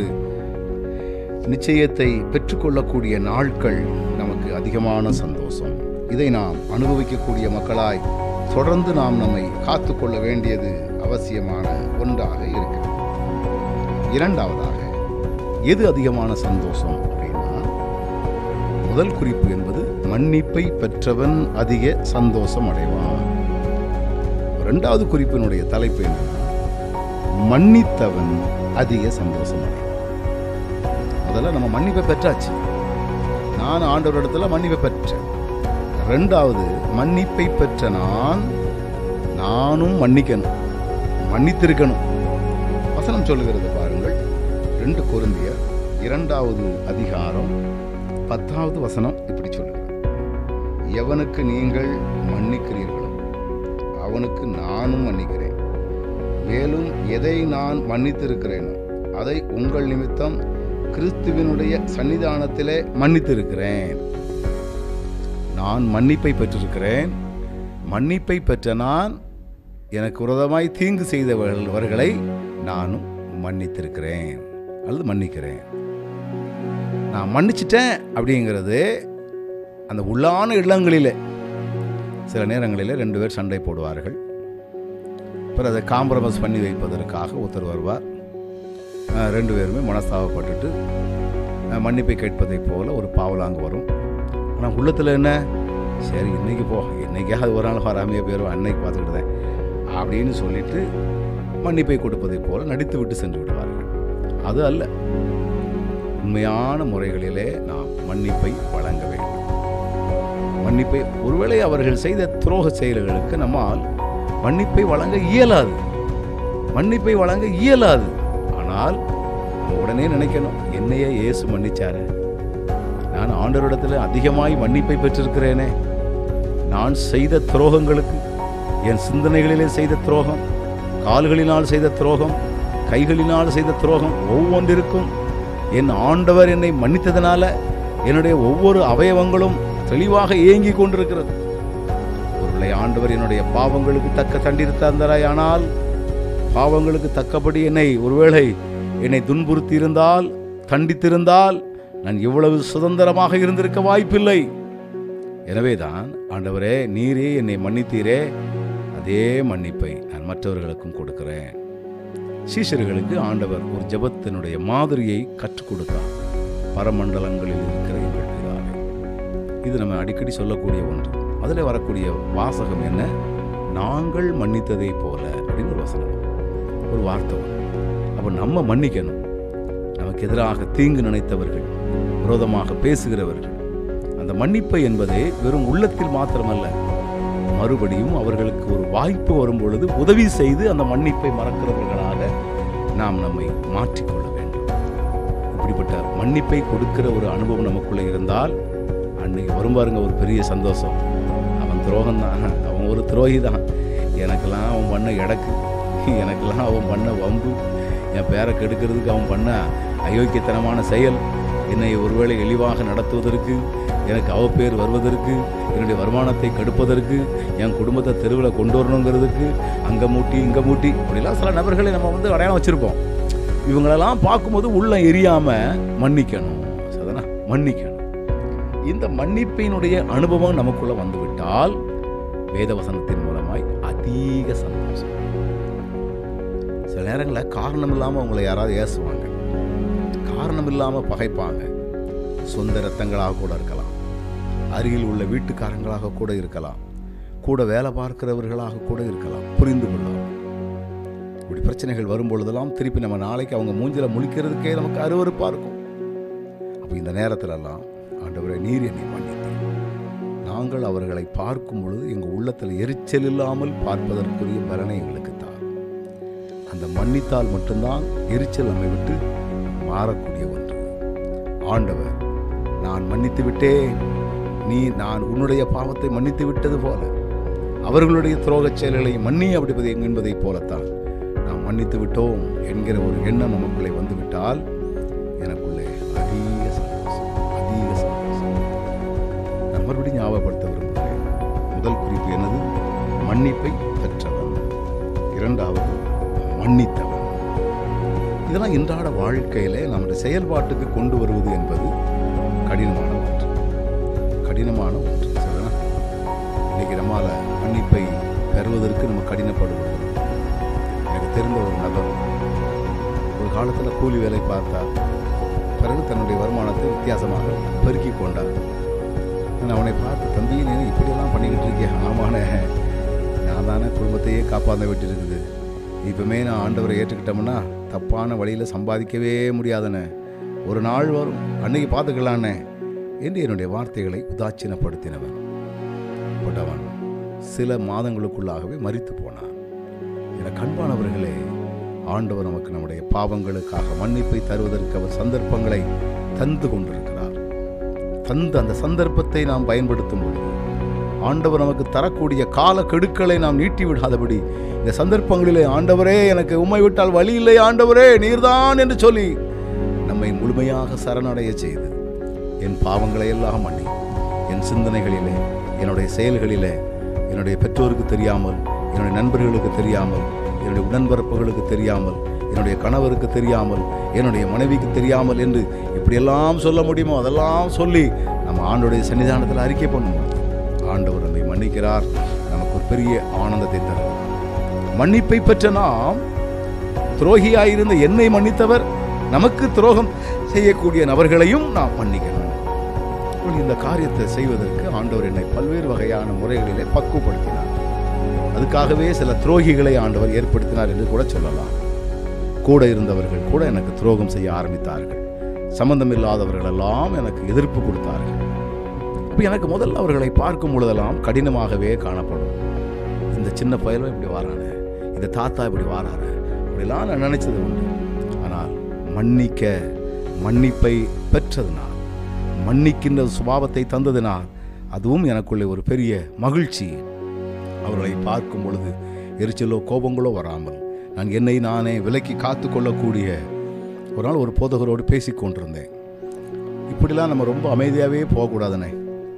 நிச்சயத்தை பெற்றுக்கொள்ளக்கூடிய நாட்கள் நமக்கு அதிகமான சந்தோஷம் இதை நாம் அனுபவிக்கக்கூடிய மக்களாய் தொடர்ந்து நாம் நம்மை காத்துக்கொள்ள வேண்டியது அவசியமான ஒன்றாக இருக்கிறது இரண்டாவதாக எது அதிகமான சந்தோஷம் அப்படின்னா முதல் குறிப்பு என்பது மன்னிப்பை பெற்றவன் அதிக சந்தோஷம் அடைவான் இரண்டாவது குறிப்பினுடைய தலைப்பு என்னன்னா மன்னித்தவன் அதிக சந்தோஷம் அடைவான் முதல்ல நம்ம மன்னிப்பை பெற்றாச்சு நான் ஆண்டவரிடத்துல மன்னிப்பை பெற்றேன் ரெண்டாவது மன்னிப்பை பெற்ற நான் நானும் மன்னிக்கணும் மன்னித்திருக்கணும் வசனம் சொல்லுகிறது பாருங்கள் ரெண்டு கொருந்திய இரண்டாவது அதிகாரம் பத்தாவது வசனம் இப்படி சொல்லுகிறது எவனுக்கு நீங்கள் மன்னிக்கிறீர்களோ அவனுக்கு நானும் மன்னிக்கிறேன் மேலும் எதை நான் மன்னித்திருக்கிறேனோ அதை உங்கள் நிமித்தம் கிறிஸ்துவினுடைய சன்னிதானத்திலே மன்னித்திருக்கிறேன் நான் மன்னிப்பை பெற்றிருக்கிறேன் மன்னிப்பை பெற்ற நான் எனக்கு விரோதமாய் தீங்கு செய்தவர்களை நானும் மன்னித்திருக்கிறேன் அல்லது மன்னிக்கிறேன் நான் மன்னிச்சிட்டேன் அப்படிங்கிறது அந்த உள்ளான இல்லங்களிலே சில நேரங்களில் ரெண்டு பேர் சண்டை போடுவார்கள் அப்புறம் அதை காம்ப்ரமைஸ் பண்ணி வைப்பதற்காக ஒருத்தர் வருவார் அஹ் ரெண்டு பேருமே மனஸ்தாபப்பட்டுட்டு அஹ் மன்னிப்பை கேட்பதைப் போல ஒரு பாவலாங்கு வரும் ஆனால் உள்ளத்தில் என்ன சரி இன்னைக்கு போ என்னைக்காவது ஒரு நாள் வராமையே போயிடும் அன்னைக்கு பார்த்துக்கிட்டேன் அப்படின்னு சொல்லிட்டு மன்னிப்பை கொடுப்பதைப் போல நடித்து விட்டு சென்று விடுவார்கள் அது அல்ல உண்மையான முறைகளிலே நாம் மன்னிப்பை வழங்க வேண்டும் மன்னிப்பை ஒருவேளை அவர்கள் செய்த துரோக செயல்களுக்கு நம்மால் மன்னிப்பை வழங்க இயலாது மன்னிப்பை வழங்க இயலாது ஆனால் நம்ம உடனே நினைக்கணும் என்னையே இயேசு மன்னிச்சாரு நான் ஆண்டவரிடத்தில் அதிகமாய் மன்னிப்பை பெற்றிருக்கிறேனே நான் செய்த துரோகங்களுக்கு என் சிந்தனைகளிலே செய்த துரோகம் கால்களினால் செய்த துரோகம் கைகளினால் செய்த துரோகம் ஒவ்வொன்றிற்கும் என் ஆண்டவர் என்னை மன்னித்ததனால என்னுடைய ஒவ்வொரு அவயவங்களும் தெளிவாக ஏங்கி கொண்டிருக்கிறது ஒருவேளை ஆண்டவர் என்னுடைய பாவங்களுக்கு தக்க தண்டித்து தந்தாராயானால் பாவங்களுக்கு தக்கபடி என்னை ஒருவேளை என்னை துன்புறுத்தி இருந்தால் தண்டித்திருந்தால் நான் இவ்வளவு சுதந்திரமாக இருந்திருக்க வாய்ப்பில்லை எனவேதான் ஆண்டவரே நீரே என்னை மன்னித்தீரே அதே மன்னிப்பை நான் மற்றவர்களுக்கும் கொடுக்கிறேன் சீஷர்களுக்கு ஆண்டவர் ஒரு ஜெபத்தினுடைய மாதிரியை கற்றுக் கொடுத்தார் பரமண்டலங்களில் இருக்கிற எங்கள் பிதாவே இது நம்ம அடிக்கடி சொல்லக்கூடிய ஒன்று அதில் வரக்கூடிய வாசகம் என்ன நாங்கள் மன்னித்ததை போல அப்படின்னு ஒரு வசனம் ஒரு வார்த்தை வரும். அப்போ நம்ம மன்னிக்கணும் நமக்கு எதிராக தீங்கு நினைத்தவர்கள் விரோதமாக பேசுகிறவர்கள் அந்த மன்னிப்பு என்பதே வெறும் உள்ளத்தில் மாத்திரமல்ல மறுபடியும் அவர்களுக்கு ஒரு வாய்ப்பு வரும் பொழுது உதவி செய்து அந்த மன்னிப்பை மறக்கிறவர்களாக நாம் நம்மை மாற்றிக்கொள்ள வேண்டும் இப்படிப்பட்ட மன்னிப்பை கொடுக்கிற ஒரு அனுபவம் நமக்குள்ளே இருந்தால் அன்னைக்கு வரும் பாருங்க ஒரு பெரிய சந்தோஷம் அவன் துரோகம் தான் அவன் ஒரு துரோகி தான் எனக்கெல்லாம் அவன் பண்ண எடக்கு எனக்கெல்லாம் அவன் பண்ண வம்பு என் பேரை கெடுக்கிறதுக்கு அவன் பண்ண அயோக்கியத்தனமான செயல் என்னை ஒருவேளை இழிவாக நடத்துவதற்கு எனக்கு அவப்பேர் வருவதற்கு என்னுடைய வருமானத்தை கெடுப்பதற்கு என் குடும்பத்தை தெருவில் கொண்டு வரணுங்கிறதுக்கு அங்கே மூட்டி இங்கே மூட்டி அப்படிலாம் சில நபர்களை நம்ம வந்து அடையாளம் வச்சுருப்போம் இவங்களெல்லாம் பார்க்கும்போது உள்ள எரியாமல் மன்னிக்கணும் சரிதானா மன்னிக்கணும் இந்த மன்னிப்பினுடைய அனுபவம் நமக்குள்ள வந்துவிட்டால் வேதவசனத்தின் மூலமாய் அதிக சந்தோஷம் சில நேரங்களில் காரணம் இல்லாமல் உங்களை யாராவது ஏசுவாங்க காரணம் இல்லாமல் பகைப்பாங்க சொந்த ரத்தங்களாக கூட இருக்கலாம் அருகில் உள்ள வீட்டுக்காரங்களாக கூட இருக்கலாம் கூட வேலை பார்க்கிறவர்களாக கூட இருக்கலாம் புரிந்து கொள்ளலாம் இப்படி பிரச்சனைகள் வரும் பொழுதெல்லாம் திருப்பி நம்ம நாளைக்கு அவங்க மூஞ்சில முழிக்கிறதுக்கே நமக்கு அருவருப்பாக இருக்கும் அப்போ இந்த நேரத்திலெல்லாம் ஆண்டவரை நீர் என்னை மன்னித்து நாங்கள் அவர்களை பார்க்கும் பொழுது எங்கள் உள்ளத்தில் எரிச்சல் இல்லாமல் பார்ப்பதற்குரிய பலனை எங்களுக்கு தான் அந்த மன்னித்தால் மட்டும்தான் எரிச்சல் நம்மை விட்டு மாறக்கூடிய ஒன்று ஆண்டவர் நான் மன்னித்து விட்டேன் நீ நான் உன்னுடைய பாவத்தை மன்னித்து விட்டது போல அவர்களுடைய துரோகச் செயல்களை மன்னி அப்படிப்பது என்பதைப் போலத்தான் நாம் மன்னித்து விட்டோம் என்கிற ஒரு எண்ணம் நமக்குள்ளே வந்துவிட்டால் எனக்குள்ளே அதிக சந்தோஷம் அதிக சந்தோஷம் நான் மறுபடியும் ஞாபகப்படுத்த விரும்புகிறேன் முதல் குறிப்பு என்னது மன்னிப்பை பெற்றவன் இரண்டாவது மன்னித்தவன் இதெல்லாம் இன்றாட வாழ்க்கையில நம்முடைய செயல்பாட்டுக்கு கொண்டு வருவது என்பது கடினமான ஒன்று கடினமான ஒன்று சரிதானா இன்னைக்கு நம்மால மன்னிப்பை பெறுவதற்கு நம்ம கடினப்படுவோம் எனக்கு தெரிந்த ஒரு நபர் ஒரு காலத்தில் கூலி வேலை பார்த்தார் பிறகு தன்னுடைய வருமானத்தை வித்தியாசமாக பெருக்கி கொண்டார் நான் அவனை பார்த்து தம்பி நீ இப்படியெல்லாம் பண்ணிக்கிட்டு இருக்கியா ஆமாண்ணே நான் தானே குடும்பத்தையே காப்பாற்ற விட்டுருக்குது இப்பவுமே நான் ஆண்டவரை ஏற்றுக்கிட்டோம்னா தப்பான வழியில் சம்பாதிக்கவே முடியாதுண்ணே ஒரு நாள் வரும் அன்னைக்கு பார்த்துக்கலாண்ணே என்று என்னுடைய வார்த்தைகளை உதாசீனப்படுத்தினவன் பட் அவன் சில மாதங்களுக்குள்ளாகவே மரித்து போனான் என கண்பானவர்களே ஆண்டவர் நமக்கு நம்முடைய பாவங்களுக்காக மன்னிப்பை தருவதற்கு அவர் சந்தர்ப்பங்களை தந்து கொண்டிருக்கிறார் தந்த அந்த சந்தர்ப்பத்தை நாம் பயன்படுத்தும் பொழுது ஆண்டவர் நமக்கு தரக்கூடிய கால கெடுக்களை நாம் நீட்டி விடாதபடி இந்த சந்தர்ப்பங்களிலே ஆண்டவரே எனக்கு உம்மை விட்டால் வழி இல்லை ஆண்டவரே நீர்தான் என்று சொல்லி நம்மை முழுமையாக சரணடைய செய்து என் பாவங்களை எல்லாம் மன்னி என் சிந்தனைகளிலே என்னுடைய செயல்களிலே என்னுடைய பெற்றோருக்கு தெரியாமல் என்னுடைய நண்பர்களுக்கு தெரியாமல் என்னுடைய உடன்பிறப்புகளுக்கு தெரியாமல் என்னுடைய கணவருக்கு தெரியாமல் என்னுடைய மனைவிக்கு தெரியாமல் என்று இப்படியெல்லாம் சொல்ல முடியுமோ அதெல்லாம் சொல்லி நம்ம ஆண்டோடைய சன்னிதானத்தில் அறிக்கை பண்ணுவோம் ஆண்டவர் நம்மை மன்னிக்கிறார் நமக்கு ஒரு பெரிய ஆனந்தத்தை தருகிறார் மன்னிப்பை பெற்ற நாம் துரோகியாயிருந்த என்னை மன்னித்தவர் நமக்கு துரோகம் செய்யக்கூடிய நபர்களையும் நாம் மன்னிக்கணும் இப்படி இந்த காரியத்தை செய்வதற்கு ஆண்டவர் என்னை பல்வேறு வகையான முறைகளிலே பக்குவப்படுத்தினார் அதுக்காகவே சில துரோகிகளை ஆண்டவர் ஏற்படுத்தினார் என்று கூட சொல்லலாம் கூட இருந்தவர்கள் கூட எனக்கு துரோகம் செய்ய ஆரம்பித்தார்கள் சம்பந்தம் இல்லாதவர்கள் எல்லாம் எனக்கு எதிர்ப்பு கொடுத்தார்கள் இப்போ எனக்கு முதல்ல அவர்களை பார்க்கும் பொழுதெல்லாம் கடினமாகவே காணப்படும் இந்த சின்ன பயலும் இப்படி வாரானே இந்த தாத்தா இப்படி வாராரு இப்படிலாம் நான் நினைச்சது உண்டு ஆனால் மன்னிக்க மன்னிப்பை பெற்றதுனால் மன்னிக்கின்ற சுபாவத்தை தந்ததினால் அதுவும் எனக்குள்ளே ஒரு பெரிய மகிழ்ச்சி அவர்களை பார்க்கும் பொழுது எரிச்சலோ கோபங்களோ வராமல் நான் என்னை நானே விலக்கி காத்து கொள்ளக்கூடிய ஒரு நாள் ஒரு போதகரோடு பேசிக் கொண்டிருந்தேன் இப்படிலாம் நம்ம ரொம்ப அமைதியாகவே போகக்கூடாதுண்ணே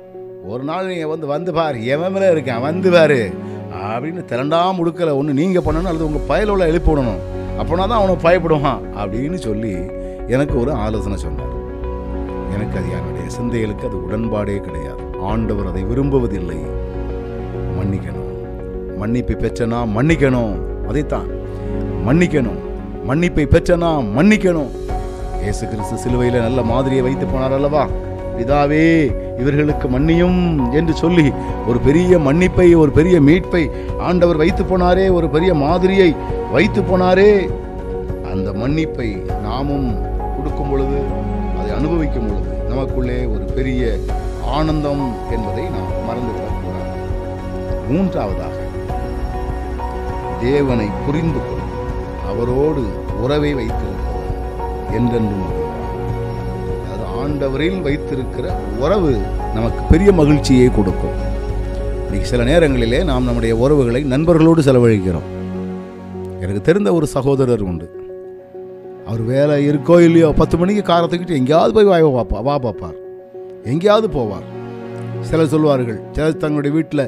ஒரு நாள் நீங்கள் வந்து வந்து பார் எவன் மேலே இருக்கேன் வந்து பாரு அப்படின்னு திரண்டா முடுக்கலை ஒன்று நீங்கள் பண்ணணும் அல்லது உங்கள் பயலோட எழுப்பி விடணும் அப்போனா தான் அவனுக்கு பயப்படுவான் அப்படின்னு சொல்லி எனக்கு ஒரு ஆலோசனை சொன்னார் எனக்கு அது என்னுடைய சிந்தைகளுக்கு அது உடன்பாடே கிடையாது ஆண்டவர் அதை விரும்புவதில்லை மன்னிக்கணும் மன்னிப்பை பெற்றனா மன்னிக்கணும் அதைத்தான் மன்னிக்கணும் மன்னிப்பை பெற்றனா மன்னிக்கணும் இயேசு கிறிஸ்து சிலுவையில் நல்ல மாதிரியை வைத்து போனார் அல்லவா பிதாவே இவர்களுக்கு மன்னியும் என்று சொல்லி ஒரு பெரிய மன்னிப்பை ஒரு பெரிய மீட்பை ஆண்டவர் வைத்து போனாரே ஒரு பெரிய மாதிரியை வைத்து போனாரே அந்த மன்னிப்பை நாமும் கொடுக்கும் பொழுது அதை அனுபவிக்கும் பொழுது நமக்குள்ளே ஒரு பெரிய ஆனந்தம் என்பதை நாம் மறந்துவிடக்கூடாது மூன்றாவதாக தேவனை புரிந்து கொள் அவரோடு உறவை வைத்திருக்கிறோம் என்றென்றும் மகிழ்வார். அதாவது ஆண்டவரில் வைத்திருக்கிற உறவு நமக்கு பெரிய மகிழ்ச்சியை கொடுக்கும் இன்னைக்கு சில நேரங்களிலே நாம் நம்முடைய உறவுகளை நண்பர்களோடு செலவழிக்கிறோம் எனக்கு தெரிந்த ஒரு சகோதரர் உண்டு அவர் வேலை இருக்கோ இல்லையோ பத்து மணிக்கு காரை தூக்கிட்டு எங்கேயாவது போய் வா பாப்பா வா பாப்பார் எங்கேயாவது போவார் சிலர் சொல்வார்கள் சிலர் தங்களுடைய வீட்டில்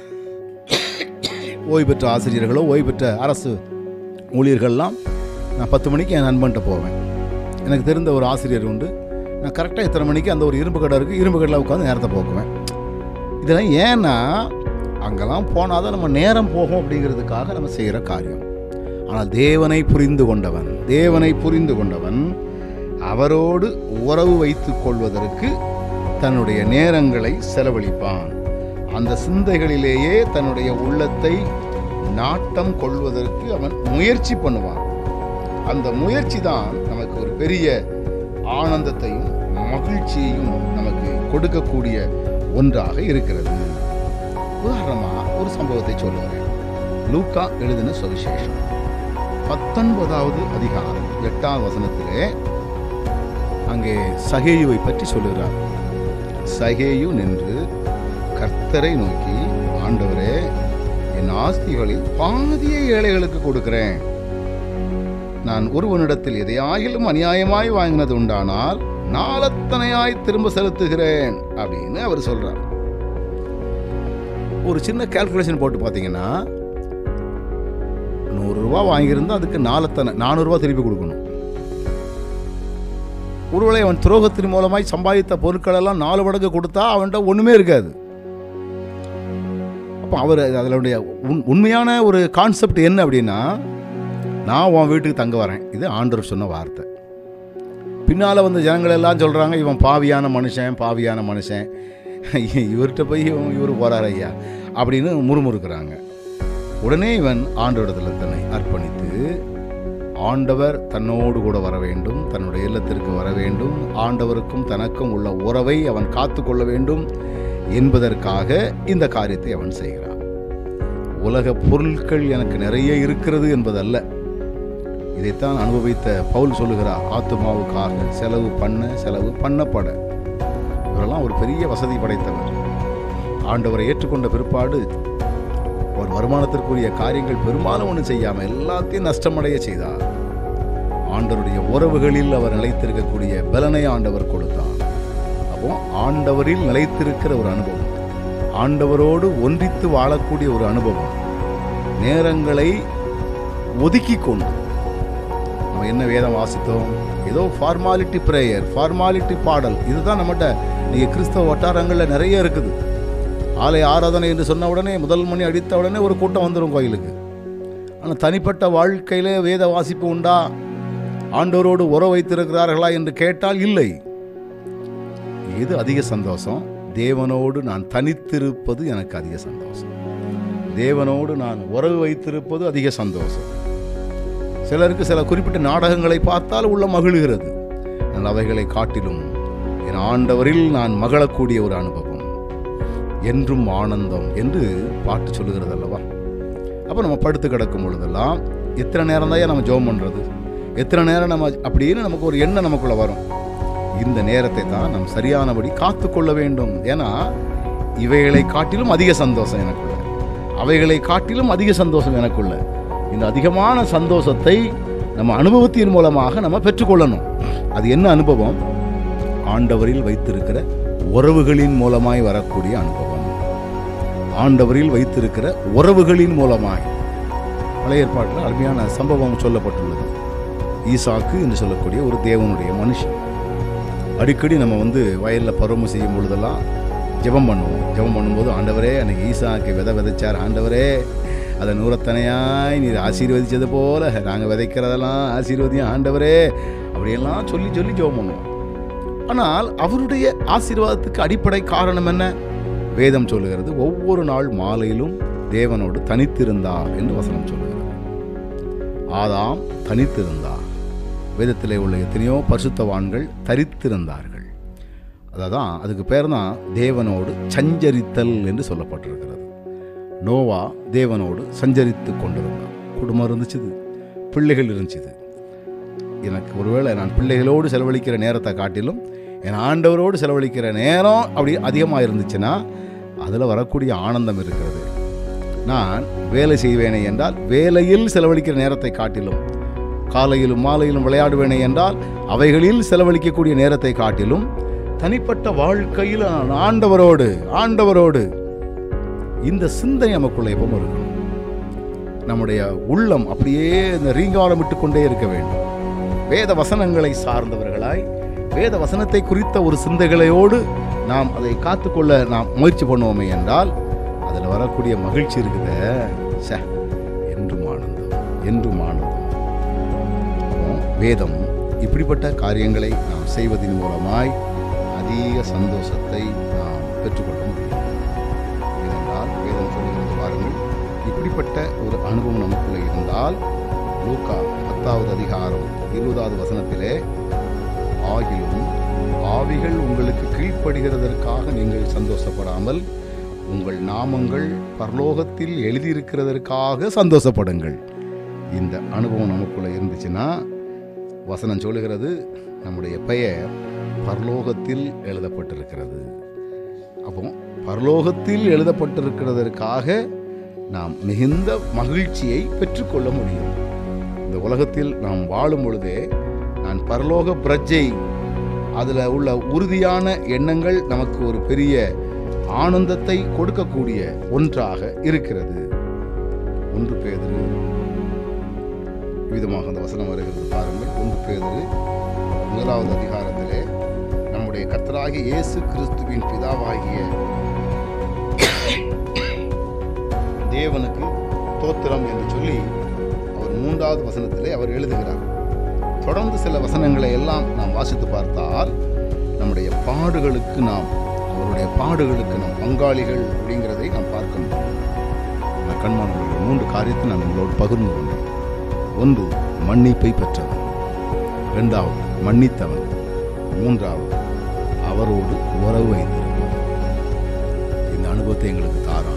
ஓய்வு பெற்ற ஆசிரியர்களோ ஓய்வு பெற்ற அரசு ஊழியர்கள்லாம் நான் பத்து மணிக்கு என் நண்பன்கிட்ட போவேன் எனக்கு தெரிந்த ஒரு ஆசிரியர் உண்டு நான் கரெக்டாக இத்தனை மணிக்கு அந்த ஒரு இரும்பு கடை இருக்குது இரும்பு கடையில் உட்காந்து நேரத்தை போக்குவேன் இதெல்லாம் ஏன்னா அங்கெல்லாம் போனால் தான் நம்ம நேரம் போகும் அப்படிங்கிறதுக்காக நம்ம செய்கிற காரியம் ஆனால் தேவனை புரிந்து கொண்டவன் தேவனை புரிந்து கொண்டவன் அவரோடு உறவு வைத்துக் கொள்வதற்கு தன்னுடைய நேரங்களை செலவழிப்பான் அந்த சிந்தைகளிலேயே தன்னுடைய உள்ளத்தை நாட்டம் கொள்வதற்கு அவன் முயற்சி பண்ணுவான் அந்த முயற்சி தான் நமக்கு ஒரு பெரிய ஆனந்தத்தையும் மகிழ்ச்சியையும் நமக்கு கொடுக்கக்கூடிய ஒன்றாக இருக்கிறது உதாரணமா ஒரு சம்பவத்தை சொல்லுகிறேன் லூக்கா எழுதின சுவிசேஷம் பத்தொன்பதாவது அதிகாரம் எட்டாம் வசனத்திலே அங்கே சகேயுவை பற்றி சொல்லுகிறார் சகேயு நின்று கர்த்தரை நோக்கி ஆண்டவரே என் ஆஸ்திகளில் பாதியை ஏழைகளுக்கு கொடுக்கிறேன் நான் ஒருவனிடத்தில் எதையாயிலும் அநியாயமாய் வாங்கினது உண்டானால் நாளத்தனையாய் திரும்ப செலுத்துகிறேன் அப்படின்னு அவர் சொல்றார் ஒரு சின்ன கால்குலேஷன் போட்டு பார்த்தீங்கன்னா நூறுரூவா வாங்கியிருந்தா அதுக்கு நாலத்தனை நானூறுரூவா திருப்பி கொடுக்கணும் ஒருவேளை அவன் துரோகத்தின் மூலமாய் சம்பாதித்த பொருட்கள் எல்லாம் நாலு மடங்கு கொடுத்தா அவன்கிட்ட ஒன்றுமே இருக்காது அப்போ அவர் அதனுடைய உண் உண்மையான ஒரு கான்செப்ட் என்ன அப்படின்னா நான் உன் வீட்டுக்கு தங்க வரேன் இது ஆண்டவர் சொன்ன வார்த்தை பின்னால் வந்த ஜனங்கள் எல்லாம் சொல்கிறாங்க இவன் பாவியான மனுஷன் பாவியான மனுஷன் இவர்கிட்ட போய் இவன் இவர் போகிறார் ஐயா அப்படின்னு முறுமுறுக்கிறாங்க உடனே இவன் ஆண்டவரிடத்தில் தன்னை அர்ப்பணித்து ஆண்டவர் தன்னோடு கூட வர வேண்டும் தன்னுடைய இல்லத்திற்கு வர வேண்டும் ஆண்டவருக்கும் தனக்கும் உள்ள உறவை அவன் காத்து கொள்ள வேண்டும் என்பதற்காக இந்த காரியத்தை அவன் செய்கிறான் உலக பொருட்கள் எனக்கு நிறைய இருக்கிறது என்பதல்ல இதைத்தான் அனுபவித்த பவுல் சொல்லுகிறார் ஆத்துமாவுக்காக செலவு பண்ண செலவு பண்ணப்பட இவரெல்லாம் ஒரு பெரிய வசதி படைத்தவர் ஆண்டவரை ஏற்றுக்கொண்ட பிற்பாடு அவர் வருமானத்திற்குரிய காரியங்கள் பெரும்பாலும் ஒன்றும் செய்யாமல் எல்லாத்தையும் நஷ்டமடைய செய்தார் ஆண்டவருடைய உறவுகளில் அவர் நிலைத்திருக்கக்கூடிய பலனை ஆண்டவர் கொடுத்தார் அப்போ ஆண்டவரில் நிலைத்திருக்கிற ஒரு அனுபவம் ஆண்டவரோடு ஒன்றித்து வாழக்கூடிய ஒரு அனுபவம் நேரங்களை ஒதுக்கி கொண்டு நம்ம என்ன வேதம் வாசித்தோம் ஏதோ ஃபார்மாலிட்டி ப்ரேயர் ஃபார்மாலிட்டி பாடல் இதுதான் நம்மகிட்ட நீங்கள் கிறிஸ்தவ வட்டாரங்களில் நிறைய இருக்குது ஆலய ஆராதனை என்று சொன்ன உடனே முதல் மணி அடித்த உடனே ஒரு கூட்டம் வந்துடும் கோயிலுக்கு ஆனால் தனிப்பட்ட வாழ்க்கையில் வேத வாசிப்பு உண்டா ஆண்டவரோடு உறவு வைத்திருக்கிறார்களா என்று கேட்டால் இல்லை எது அதிக சந்தோஷம் தேவனோடு நான் தனித்திருப்பது எனக்கு அதிக சந்தோஷம் தேவனோடு நான் உறவு வைத்திருப்பது அதிக சந்தோஷம் சிலருக்கு சில குறிப்பிட்ட நாடகங்களை பார்த்தால் உள்ள மகிழ்கிறது நான் அவைகளை காட்டிலும் என் ஆண்டவரில் நான் மகளக்கூடிய ஒரு அனுபவம் என்றும் ஆனந்தம் என்று பாட்டு சொல்லுகிறது அல்லவா அப்போ நம்ம படுத்து கிடக்கும் பொழுதெல்லாம் எத்தனை நேரம் தான் நம்ம ஜெபம் பண்ணுறது எத்தனை நேரம் நம்ம அப்படின்னு நமக்கு ஒரு எண்ணம் நமக்குள்ள வரும் இந்த நேரத்தை தான் நாம் சரியானபடி காத்து கொள்ள வேண்டும் ஏன்னா இவைகளை காட்டிலும் அதிக சந்தோஷம் எனக்குள்ள அவைகளை காட்டிலும் அதிக சந்தோஷம் எனக்குள்ள இந்த அதிகமான சந்தோஷத்தை நம்ம அனுபவத்தின் மூலமாக நம்ம பெற்றுக்கொள்ளணும் அது என்ன அனுபவம் ஆண்டவரில் வைத்திருக்கிற உறவுகளின் மூலமாய் வரக்கூடிய அனுபவம் ஆண்டவரில் வைத்திருக்கிற உறவுகளின் மூலமாய் பழைய ஏற்பாட்டில் அருமையான சம்பவம் சொல்லப்பட்டுள்ளது ஈசாக்கு என்று சொல்லக்கூடிய ஒரு தேவனுடைய மனுஷன் அடிக்கடி நம்ம வந்து வயலில் பருவம் செய்யும் பொழுதெல்லாம் ஜெபம் பண்ணுவோம் ஜெபம் பண்ணும்போது ஆண்டவரே அன்னைக்கு ஈசாக்கு விதை விதைச்சார் ஆண்டவரே அதை நூறத்தனையாய் நீர் ஆசீர்வதிச்சது போல நாங்கள் விதைக்கிறதெல்லாம் ஆசீர்வதியும் ஆண்டவரே அப்படியெல்லாம் சொல்லி சொல்லி ஜெபம் பண்ணுவோம் ஆனால் அவருடைய ஆசீர்வாதத்துக்கு அடிப்படை காரணம் என்ன வேதம் சொல்லுகிறது ஒவ்வொரு நாள் மாலையிலும் தேவனோடு தனித்திருந்தார் என்று வசனம் சொல்லுகிறது ஆதாம் தனித்திருந்தார் வேதத்திலே உள்ள எத்தனையோ பரிசுத்தவான்கள் தரித்திருந்தார்கள் அதான் அதுக்கு பேர் தான் தேவனோடு சஞ்சரித்தல் என்று சொல்லப்பட்டிருக்கிறது நோவா தேவனோடு சஞ்சரித்து கொண்டிருந்தான் குடும்பம் இருந்துச்சுது பிள்ளைகள் இருந்துச்சுது எனக்கு ஒருவேளை நான் பிள்ளைகளோடு செலவழிக்கிற நேரத்தை காட்டிலும் என் ஆண்டவரோடு செலவழிக்கிற நேரம் அப்படி அதிகமாக இருந்துச்சுன்னா அதில் வரக்கூடிய ஆனந்தம் இருக்கிறது நான் வேலை செய்வேனே என்றால் வேலையில் செலவழிக்கிற நேரத்தை காட்டிலும் காலையிலும் மாலையிலும் விளையாடுவேனே என்றால் அவைகளில் செலவழிக்கக்கூடிய நேரத்தை காட்டிலும் தனிப்பட்ட வாழ்க்கையில் நான் ஆண்டவரோடு ஆண்டவரோடு இந்த சிந்தனை நமக்குள்ள எப்பவும் இருக்கணும் நம்முடைய உள்ளம் அப்படியே இந்த ரீங்காரம் விட்டு கொண்டே இருக்க வேண்டும் வேத வசனங்களை சார்ந்தவர்களாய் வேத வசனத்தை குறித்த ஒரு சிந்தைகளையோடு நாம் அதை காத்துக்கொள்ள நாம் முயற்சி பண்ணுவோமே என்றால் அதில் வரக்கூடிய மகிழ்ச்சி இருக்குதே ச என்றும் ஆனந்தம் என்றும் ஆனந்தம் அப்போ வேதம் இப்படிப்பட்ட காரியங்களை நாம் செய்வதன் மூலமாய் அதிக சந்தோஷத்தை நாம் பெற்றுக்கொள்ள முடியும் ஏனென்றால் வேதம் சொல்லுகிறது பாருங்கள் இப்படிப்பட்ட ஒரு அனுபவம் நமக்குள்ளே இருந்தால் லூக்கா பத்தாவது அதிகாரம் இருபதாவது வசனத்திலே ஆகிலும் ஆவிகள் உங்களுக்கு கீழ்ப்படுகிறதற்காக நீங்கள் சந்தோஷப்படாமல் உங்கள் நாமங்கள் பரலோகத்தில் எழுதியிருக்கிறதற்காக சந்தோஷப்படுங்கள் இந்த அனுபவம் நமக்குள்ள இருந்துச்சுன்னா வசனம் சொல்லுகிறது நம்முடைய பெயர் பரலோகத்தில் எழுதப்பட்டிருக்கிறது அப்போ பரலோகத்தில் எழுதப்பட்டிருக்கிறதற்காக நாம் மிகுந்த மகிழ்ச்சியை பெற்றுக்கொள்ள முடியும் இந்த உலகத்தில் நாம் வாழும் பொழுதே நான் பரலோக பிரஜை அதில் உள்ள உறுதியான எண்ணங்கள் நமக்கு ஒரு பெரிய ஆனந்தத்தை கொடுக்கக்கூடிய ஒன்றாக இருக்கிறது ஒன்று பேதரு விதமாக அந்த வசனம் வருகிறது பாருங்கள் ஒன்று பேதரு முதலாவது அதிகாரத்திலே நம்முடைய கர்த்தராகிய இயேசு கிறிஸ்துவின் பிதாவாகிய தேவனுக்கு தோத்திரம் என்று சொல்லி அவர் மூன்றாவது வசனத்திலே அவர் எழுதுகிறார் தொடர்ந்து சில வசனங்களை எல்லாம் நாம் வாசித்து பார்த்தால் நம்முடைய பாடுகளுக்கு நாம் அவருடைய பாடுகளுக்கு நாம் பங்காளிகள் அப்படிங்கிறதை நாம் பார்க்க முடியும் நான் கண்மானவர்கள் மூன்று காரியத்தை நான் உங்களோடு பகிர்ந்து கொண்டேன் ஒன்று மன்னிப்பை பெற்றவன் இரண்டாவது மன்னித்தவன் மூன்றாவது அவரோடு உறவு வைத்திருப்பவன் இந்த அனுபவத்தை எங்களுக்கு தாரான்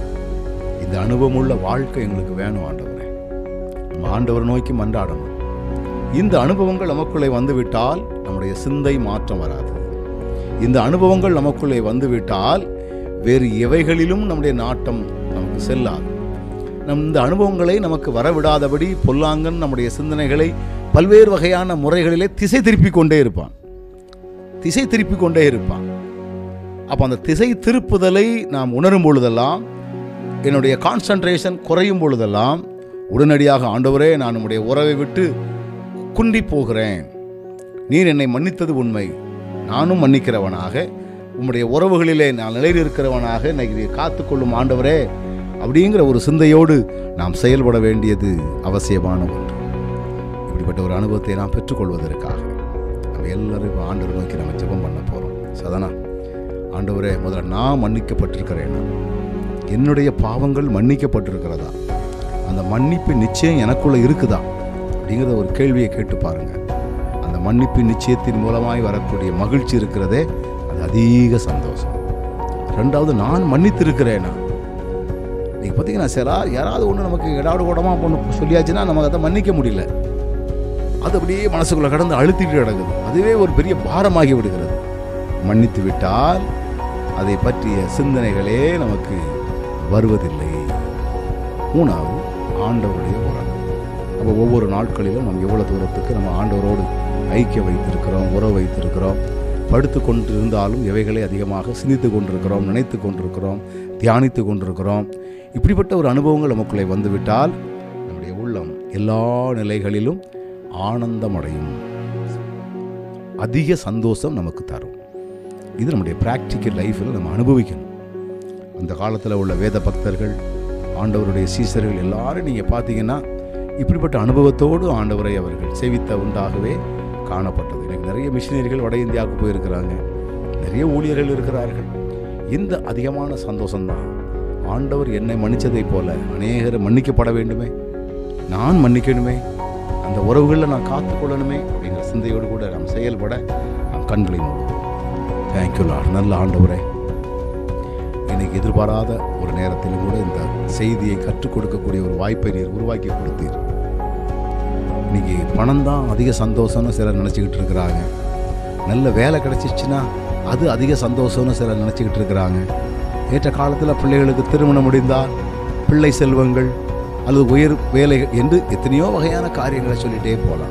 இந்த அனுபவம் உள்ள வாழ்க்கை எங்களுக்கு வேணும் ஆண்டவரே நம்ம ஆண்டவர் நோக்கி மன்றாடணும் இந்த அனுபவங்கள் நமக்குள்ளே வந்துவிட்டால் நம்முடைய சிந்தை மாற்றம் வராது இந்த அனுபவங்கள் நமக்குள்ளே வந்துவிட்டால் வேறு எவைகளிலும் நம்முடைய நாட்டம் நமக்கு செல்லாது நம் இந்த அனுபவங்களை நமக்கு வரவிடாதபடி பொல்லாங்கன் நம்முடைய சிந்தனைகளை பல்வேறு வகையான முறைகளிலே திசை திருப்பிக் கொண்டே இருப்பான் திசை திருப்பிக் கொண்டே இருப்பான் அப்போ அந்த திசை திருப்புதலை நாம் உணரும் பொழுதெல்லாம் என்னுடைய கான்சன்ட்ரேஷன் குறையும் பொழுதெல்லாம் உடனடியாக ஆண்டவரே நான் உம்முடைய உறவை விட்டு குன்றி போகிறேன் நீர் என்னை மன்னித்தது உண்மை நானும் மன்னிக்கிறவனாக உம்முடைய உறவுகளிலே நான் நிலையில் இருக்கிறவனாக என்னை காத்துக்கொள்ளும் ஆண்டவரே அப்படிங்கிற ஒரு சிந்தையோடு நாம் செயல்பட வேண்டியது அவசியமான ஒன்று இப்படிப்பட்ட ஒரு அனுபவத்தை நாம் பெற்றுக்கொள்வதற்காக நம்ம எல்லாரும் இப்போ ஆண்டவர் நோக்கி நம்ம ஜெபம் பண்ண போகிறோம் சதனா ஆண்டவரே முதல்ல நான் மன்னிக்கப்பட்டிருக்கிறேனா என்னுடைய பாவங்கள் மன்னிக்கப்பட்டிருக்கிறதா அந்த மன்னிப்பு நிச்சயம் எனக்குள்ள இருக்குதா அப்படிங்கிற ஒரு கேள்வியை கேட்டு பாருங்க அந்த மன்னிப்பு நிச்சயத்தின் மூலமாய் வரக்கூடிய மகிழ்ச்சி இருக்கிறதே அது அதிக சந்தோஷம் ரெண்டாவது நான் மன்னித்திருக்கிறேனா நீங்கள் பார்த்தீங்கன்னா சில யாராவது ஒன்று நமக்கு இடாடு கூடமாக ஒன்று சொல்லியாச்சுன்னா நமக்கு அதை மன்னிக்க முடியல அது அப்படியே மனசுக்குள்ள கடந்து அழுத்திட்டு கிடக்குது அதுவே ஒரு பெரிய பாரமாகி விடுகிறது மன்னித்து விட்டால் அதை பற்றிய சிந்தனைகளே நமக்கு வருவதில்லை மூணாவது ஆண்டவருடைய உறவு அப்போ ஒவ்வொரு நாட்களிலும் நம்ம எவ்வளோ தூரத்துக்கு நம்ம ஆண்டவரோடு ஐக்கியம் வைத்திருக்கிறோம் உறவு வைத்திருக்கிறோம் படுத்து கொண்டிருந்தாலும் எவைகளை அதிகமாக சிந்தித்து கொண்டிருக்கிறோம் நினைத்து கொண்டிருக்கிறோம் தியானித்து கொண்டிருக்கிறோம் இப்படிப்பட்ட ஒரு அனுபவங்கள் நமக்குள்ளே வந்துவிட்டால் நம்முடைய உள்ளம் எல்லா நிலைகளிலும் ஆனந்தமடையும் அதிக சந்தோஷம் நமக்கு தரும் இது நம்முடைய ப்ராக்டிக்கல் லைஃப்பில் நம்ம அனுபவிக்கணும் அந்த காலத்தில் உள்ள வேத பக்தர்கள் ஆண்டவருடைய சீசர்கள் எல்லாரும் நீங்கள் பார்த்தீங்கன்னா இப்படிப்பட்ட அனுபவத்தோடு ஆண்டவரை அவர்கள் சேவித்த உண்டாகவே காணப்பட்டது எனக்கு நிறைய மிஷினரிகள் வட இந்தியாவுக்கு போயிருக்கிறாங்க நிறைய ஊழியர்கள் இருக்கிறார்கள் இந்த அதிகமான சந்தோஷம்தான் ஆண்டவர் என்னை மன்னிச்சதைப் போல அநேகரை மன்னிக்கப்பட வேண்டுமே நான் மன்னிக்கணுமே அந்த உறவுகளில் நான் காத்துக்கொள்ளணுமே அப்படிங்கிற சிந்தையோடு கூட நாம் செயல்பட நாம் கண்களை மூடுவோம் தேங்க்யூ லார்ட் நல்ல ஆண்டவரே எனக்கு எதிர்பாராத ஒரு நேரத்திலும் கூட இந்த செய்தியை கற்றுக் கொடுக்கக்கூடிய ஒரு வாய்ப்பை நீர் உருவாக்கி கொடுத்தீர் இன்னைக்கு பணம் தான் அதிக சந்தோஷம்னு சிலர் நினச்சிக்கிட்டு இருக்கிறாங்க நல்ல வேலை கிடைச்சிச்சுன்னா அது அதிக சந்தோஷம்னு சிலர் நினச்சிக்கிட்டு இருக்கிறாங்க ஏற்ற காலத்தில் பிள்ளைகளுக்கு திருமணம் முடிந்தால் பிள்ளை செல்வங்கள் அல்லது உயர் வேலை என்று எத்தனையோ வகையான காரியங்களை சொல்லிட்டே போகலாம்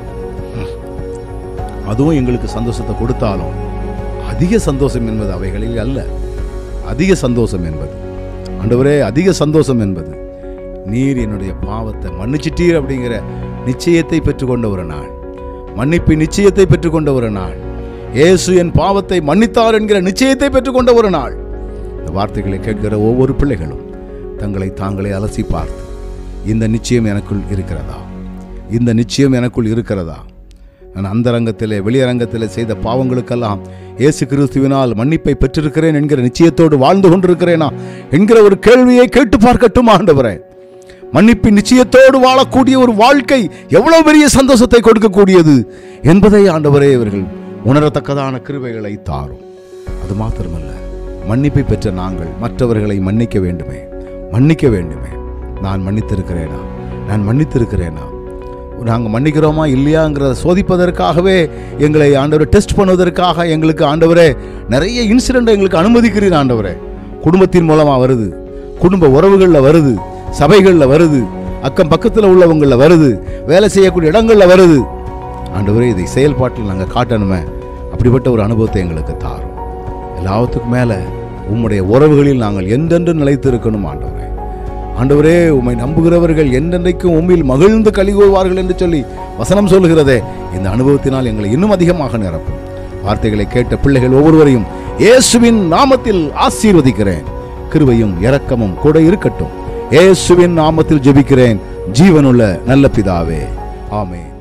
அதுவும் எங்களுக்கு சந்தோஷத்தை கொடுத்தாலும் அதிக சந்தோஷம் என்பது அவைகளில் அல்ல அதிக சந்தோஷம் என்பது ஆண்டவரே அதிக சந்தோஷம் என்பது நீர் என்னுடைய பாவத்தை மன்னிச்சிட்டீர் அப்படிங்கிற நிச்சயத்தை பெற்றுக்கொண்ட ஒரு நாள் மன்னிப்பு நிச்சயத்தை பெற்றுக்கொண்ட ஒரு நாள் இயேசு என் பாவத்தை மன்னித்தார் என்கிற நிச்சயத்தை பெற்றுக்கொண்ட ஒரு நாள் இந்த வார்த்தைகளை கேட்கிற ஒவ்வொரு பிள்ளைகளும் தங்களை தாங்களே அலசி பார்த்து இந்த நிச்சயம் எனக்குள் இருக்கிறதா இந்த நிச்சயம் எனக்குள் இருக்கிறதா நான் அந்தரங்கத்திலே வெளியரங்கத்திலே செய்த பாவங்களுக்கெல்லாம் இயேசு கிறிஸ்துவினால் மன்னிப்பை பெற்றிருக்கிறேன் என்கிற நிச்சயத்தோடு வாழ்ந்து கொண்டிருக்கிறேனா என்கிற ஒரு கேள்வியை கேட்டு பார்க்கட்டும் ஆண்டவரே மன்னிப்பின் நிச்சயத்தோடு வாழக்கூடிய ஒரு வாழ்க்கை எவ்வளவு பெரிய சந்தோஷத்தை கொடுக்கக்கூடியது என்பதை ஆண்டவரே இவர்கள் உணரத்தக்கதான கிருபைகளை தாரும் அது மாத்திரமல்ல மன்னிப்பை பெற்ற நாங்கள் மற்றவர்களை மன்னிக்க வேண்டுமே மன்னிக்க வேண்டுமே நான் மன்னித்திருக்கிறேனா நான் மன்னித்திருக்கிறேனா நாங்கள் மன்னிக்கிறோமா இல்லையாங்கிறத சோதிப்பதற்காகவே எங்களை ஆண்டவர் டெஸ்ட் பண்ணுவதற்காக எங்களுக்கு ஆண்டவரே நிறைய இன்சிடெண்ட் எங்களுக்கு அனுமதிக்கிறீர் ஆண்டவரே குடும்பத்தின் மூலமாக வருது குடும்ப உறவுகளில் வருது சபைகளில் வருது அக்கம் பக்கத்தில் உள்ளவங்களில் வருது வேலை செய்யக்கூடிய இடங்களில் வருது ஆண்டவரே இதை செயல்பாட்டில் நாங்கள் காட்டணுமே அப்படிப்பட்ட ஒரு அனுபவத்தை எங்களுக்கு தாரும் எல்லாத்துக்கும் மேலே உம்முடைய உறவுகளில் நாங்கள் என்றென்று நிலைத்து இருக்கணும் ஆண்டவரே ஆண்டவரே உம்மை நம்புகிறவர்கள் என்றென்றைக்கும் உம்மில் மகிழ்ந்து கழிவுவார்கள் என்று சொல்லி வசனம் சொல்லுகிறதே இந்த அனுபவத்தினால் எங்களை இன்னும் அதிகமாக நிரப்பும் வார்த்தைகளை கேட்ட பிள்ளைகள் ஒவ்வொருவரையும் இயேசுவின் நாமத்தில் ஆசீர்வதிக்கிறேன் கிருபையும் இரக்கமும் கூட இருக்கட்டும் இயேசுவின் நாமத்தில் ஜெபிக்கிறேன் ஜீவனுள்ள நல்ல பிதாவே ஆமென்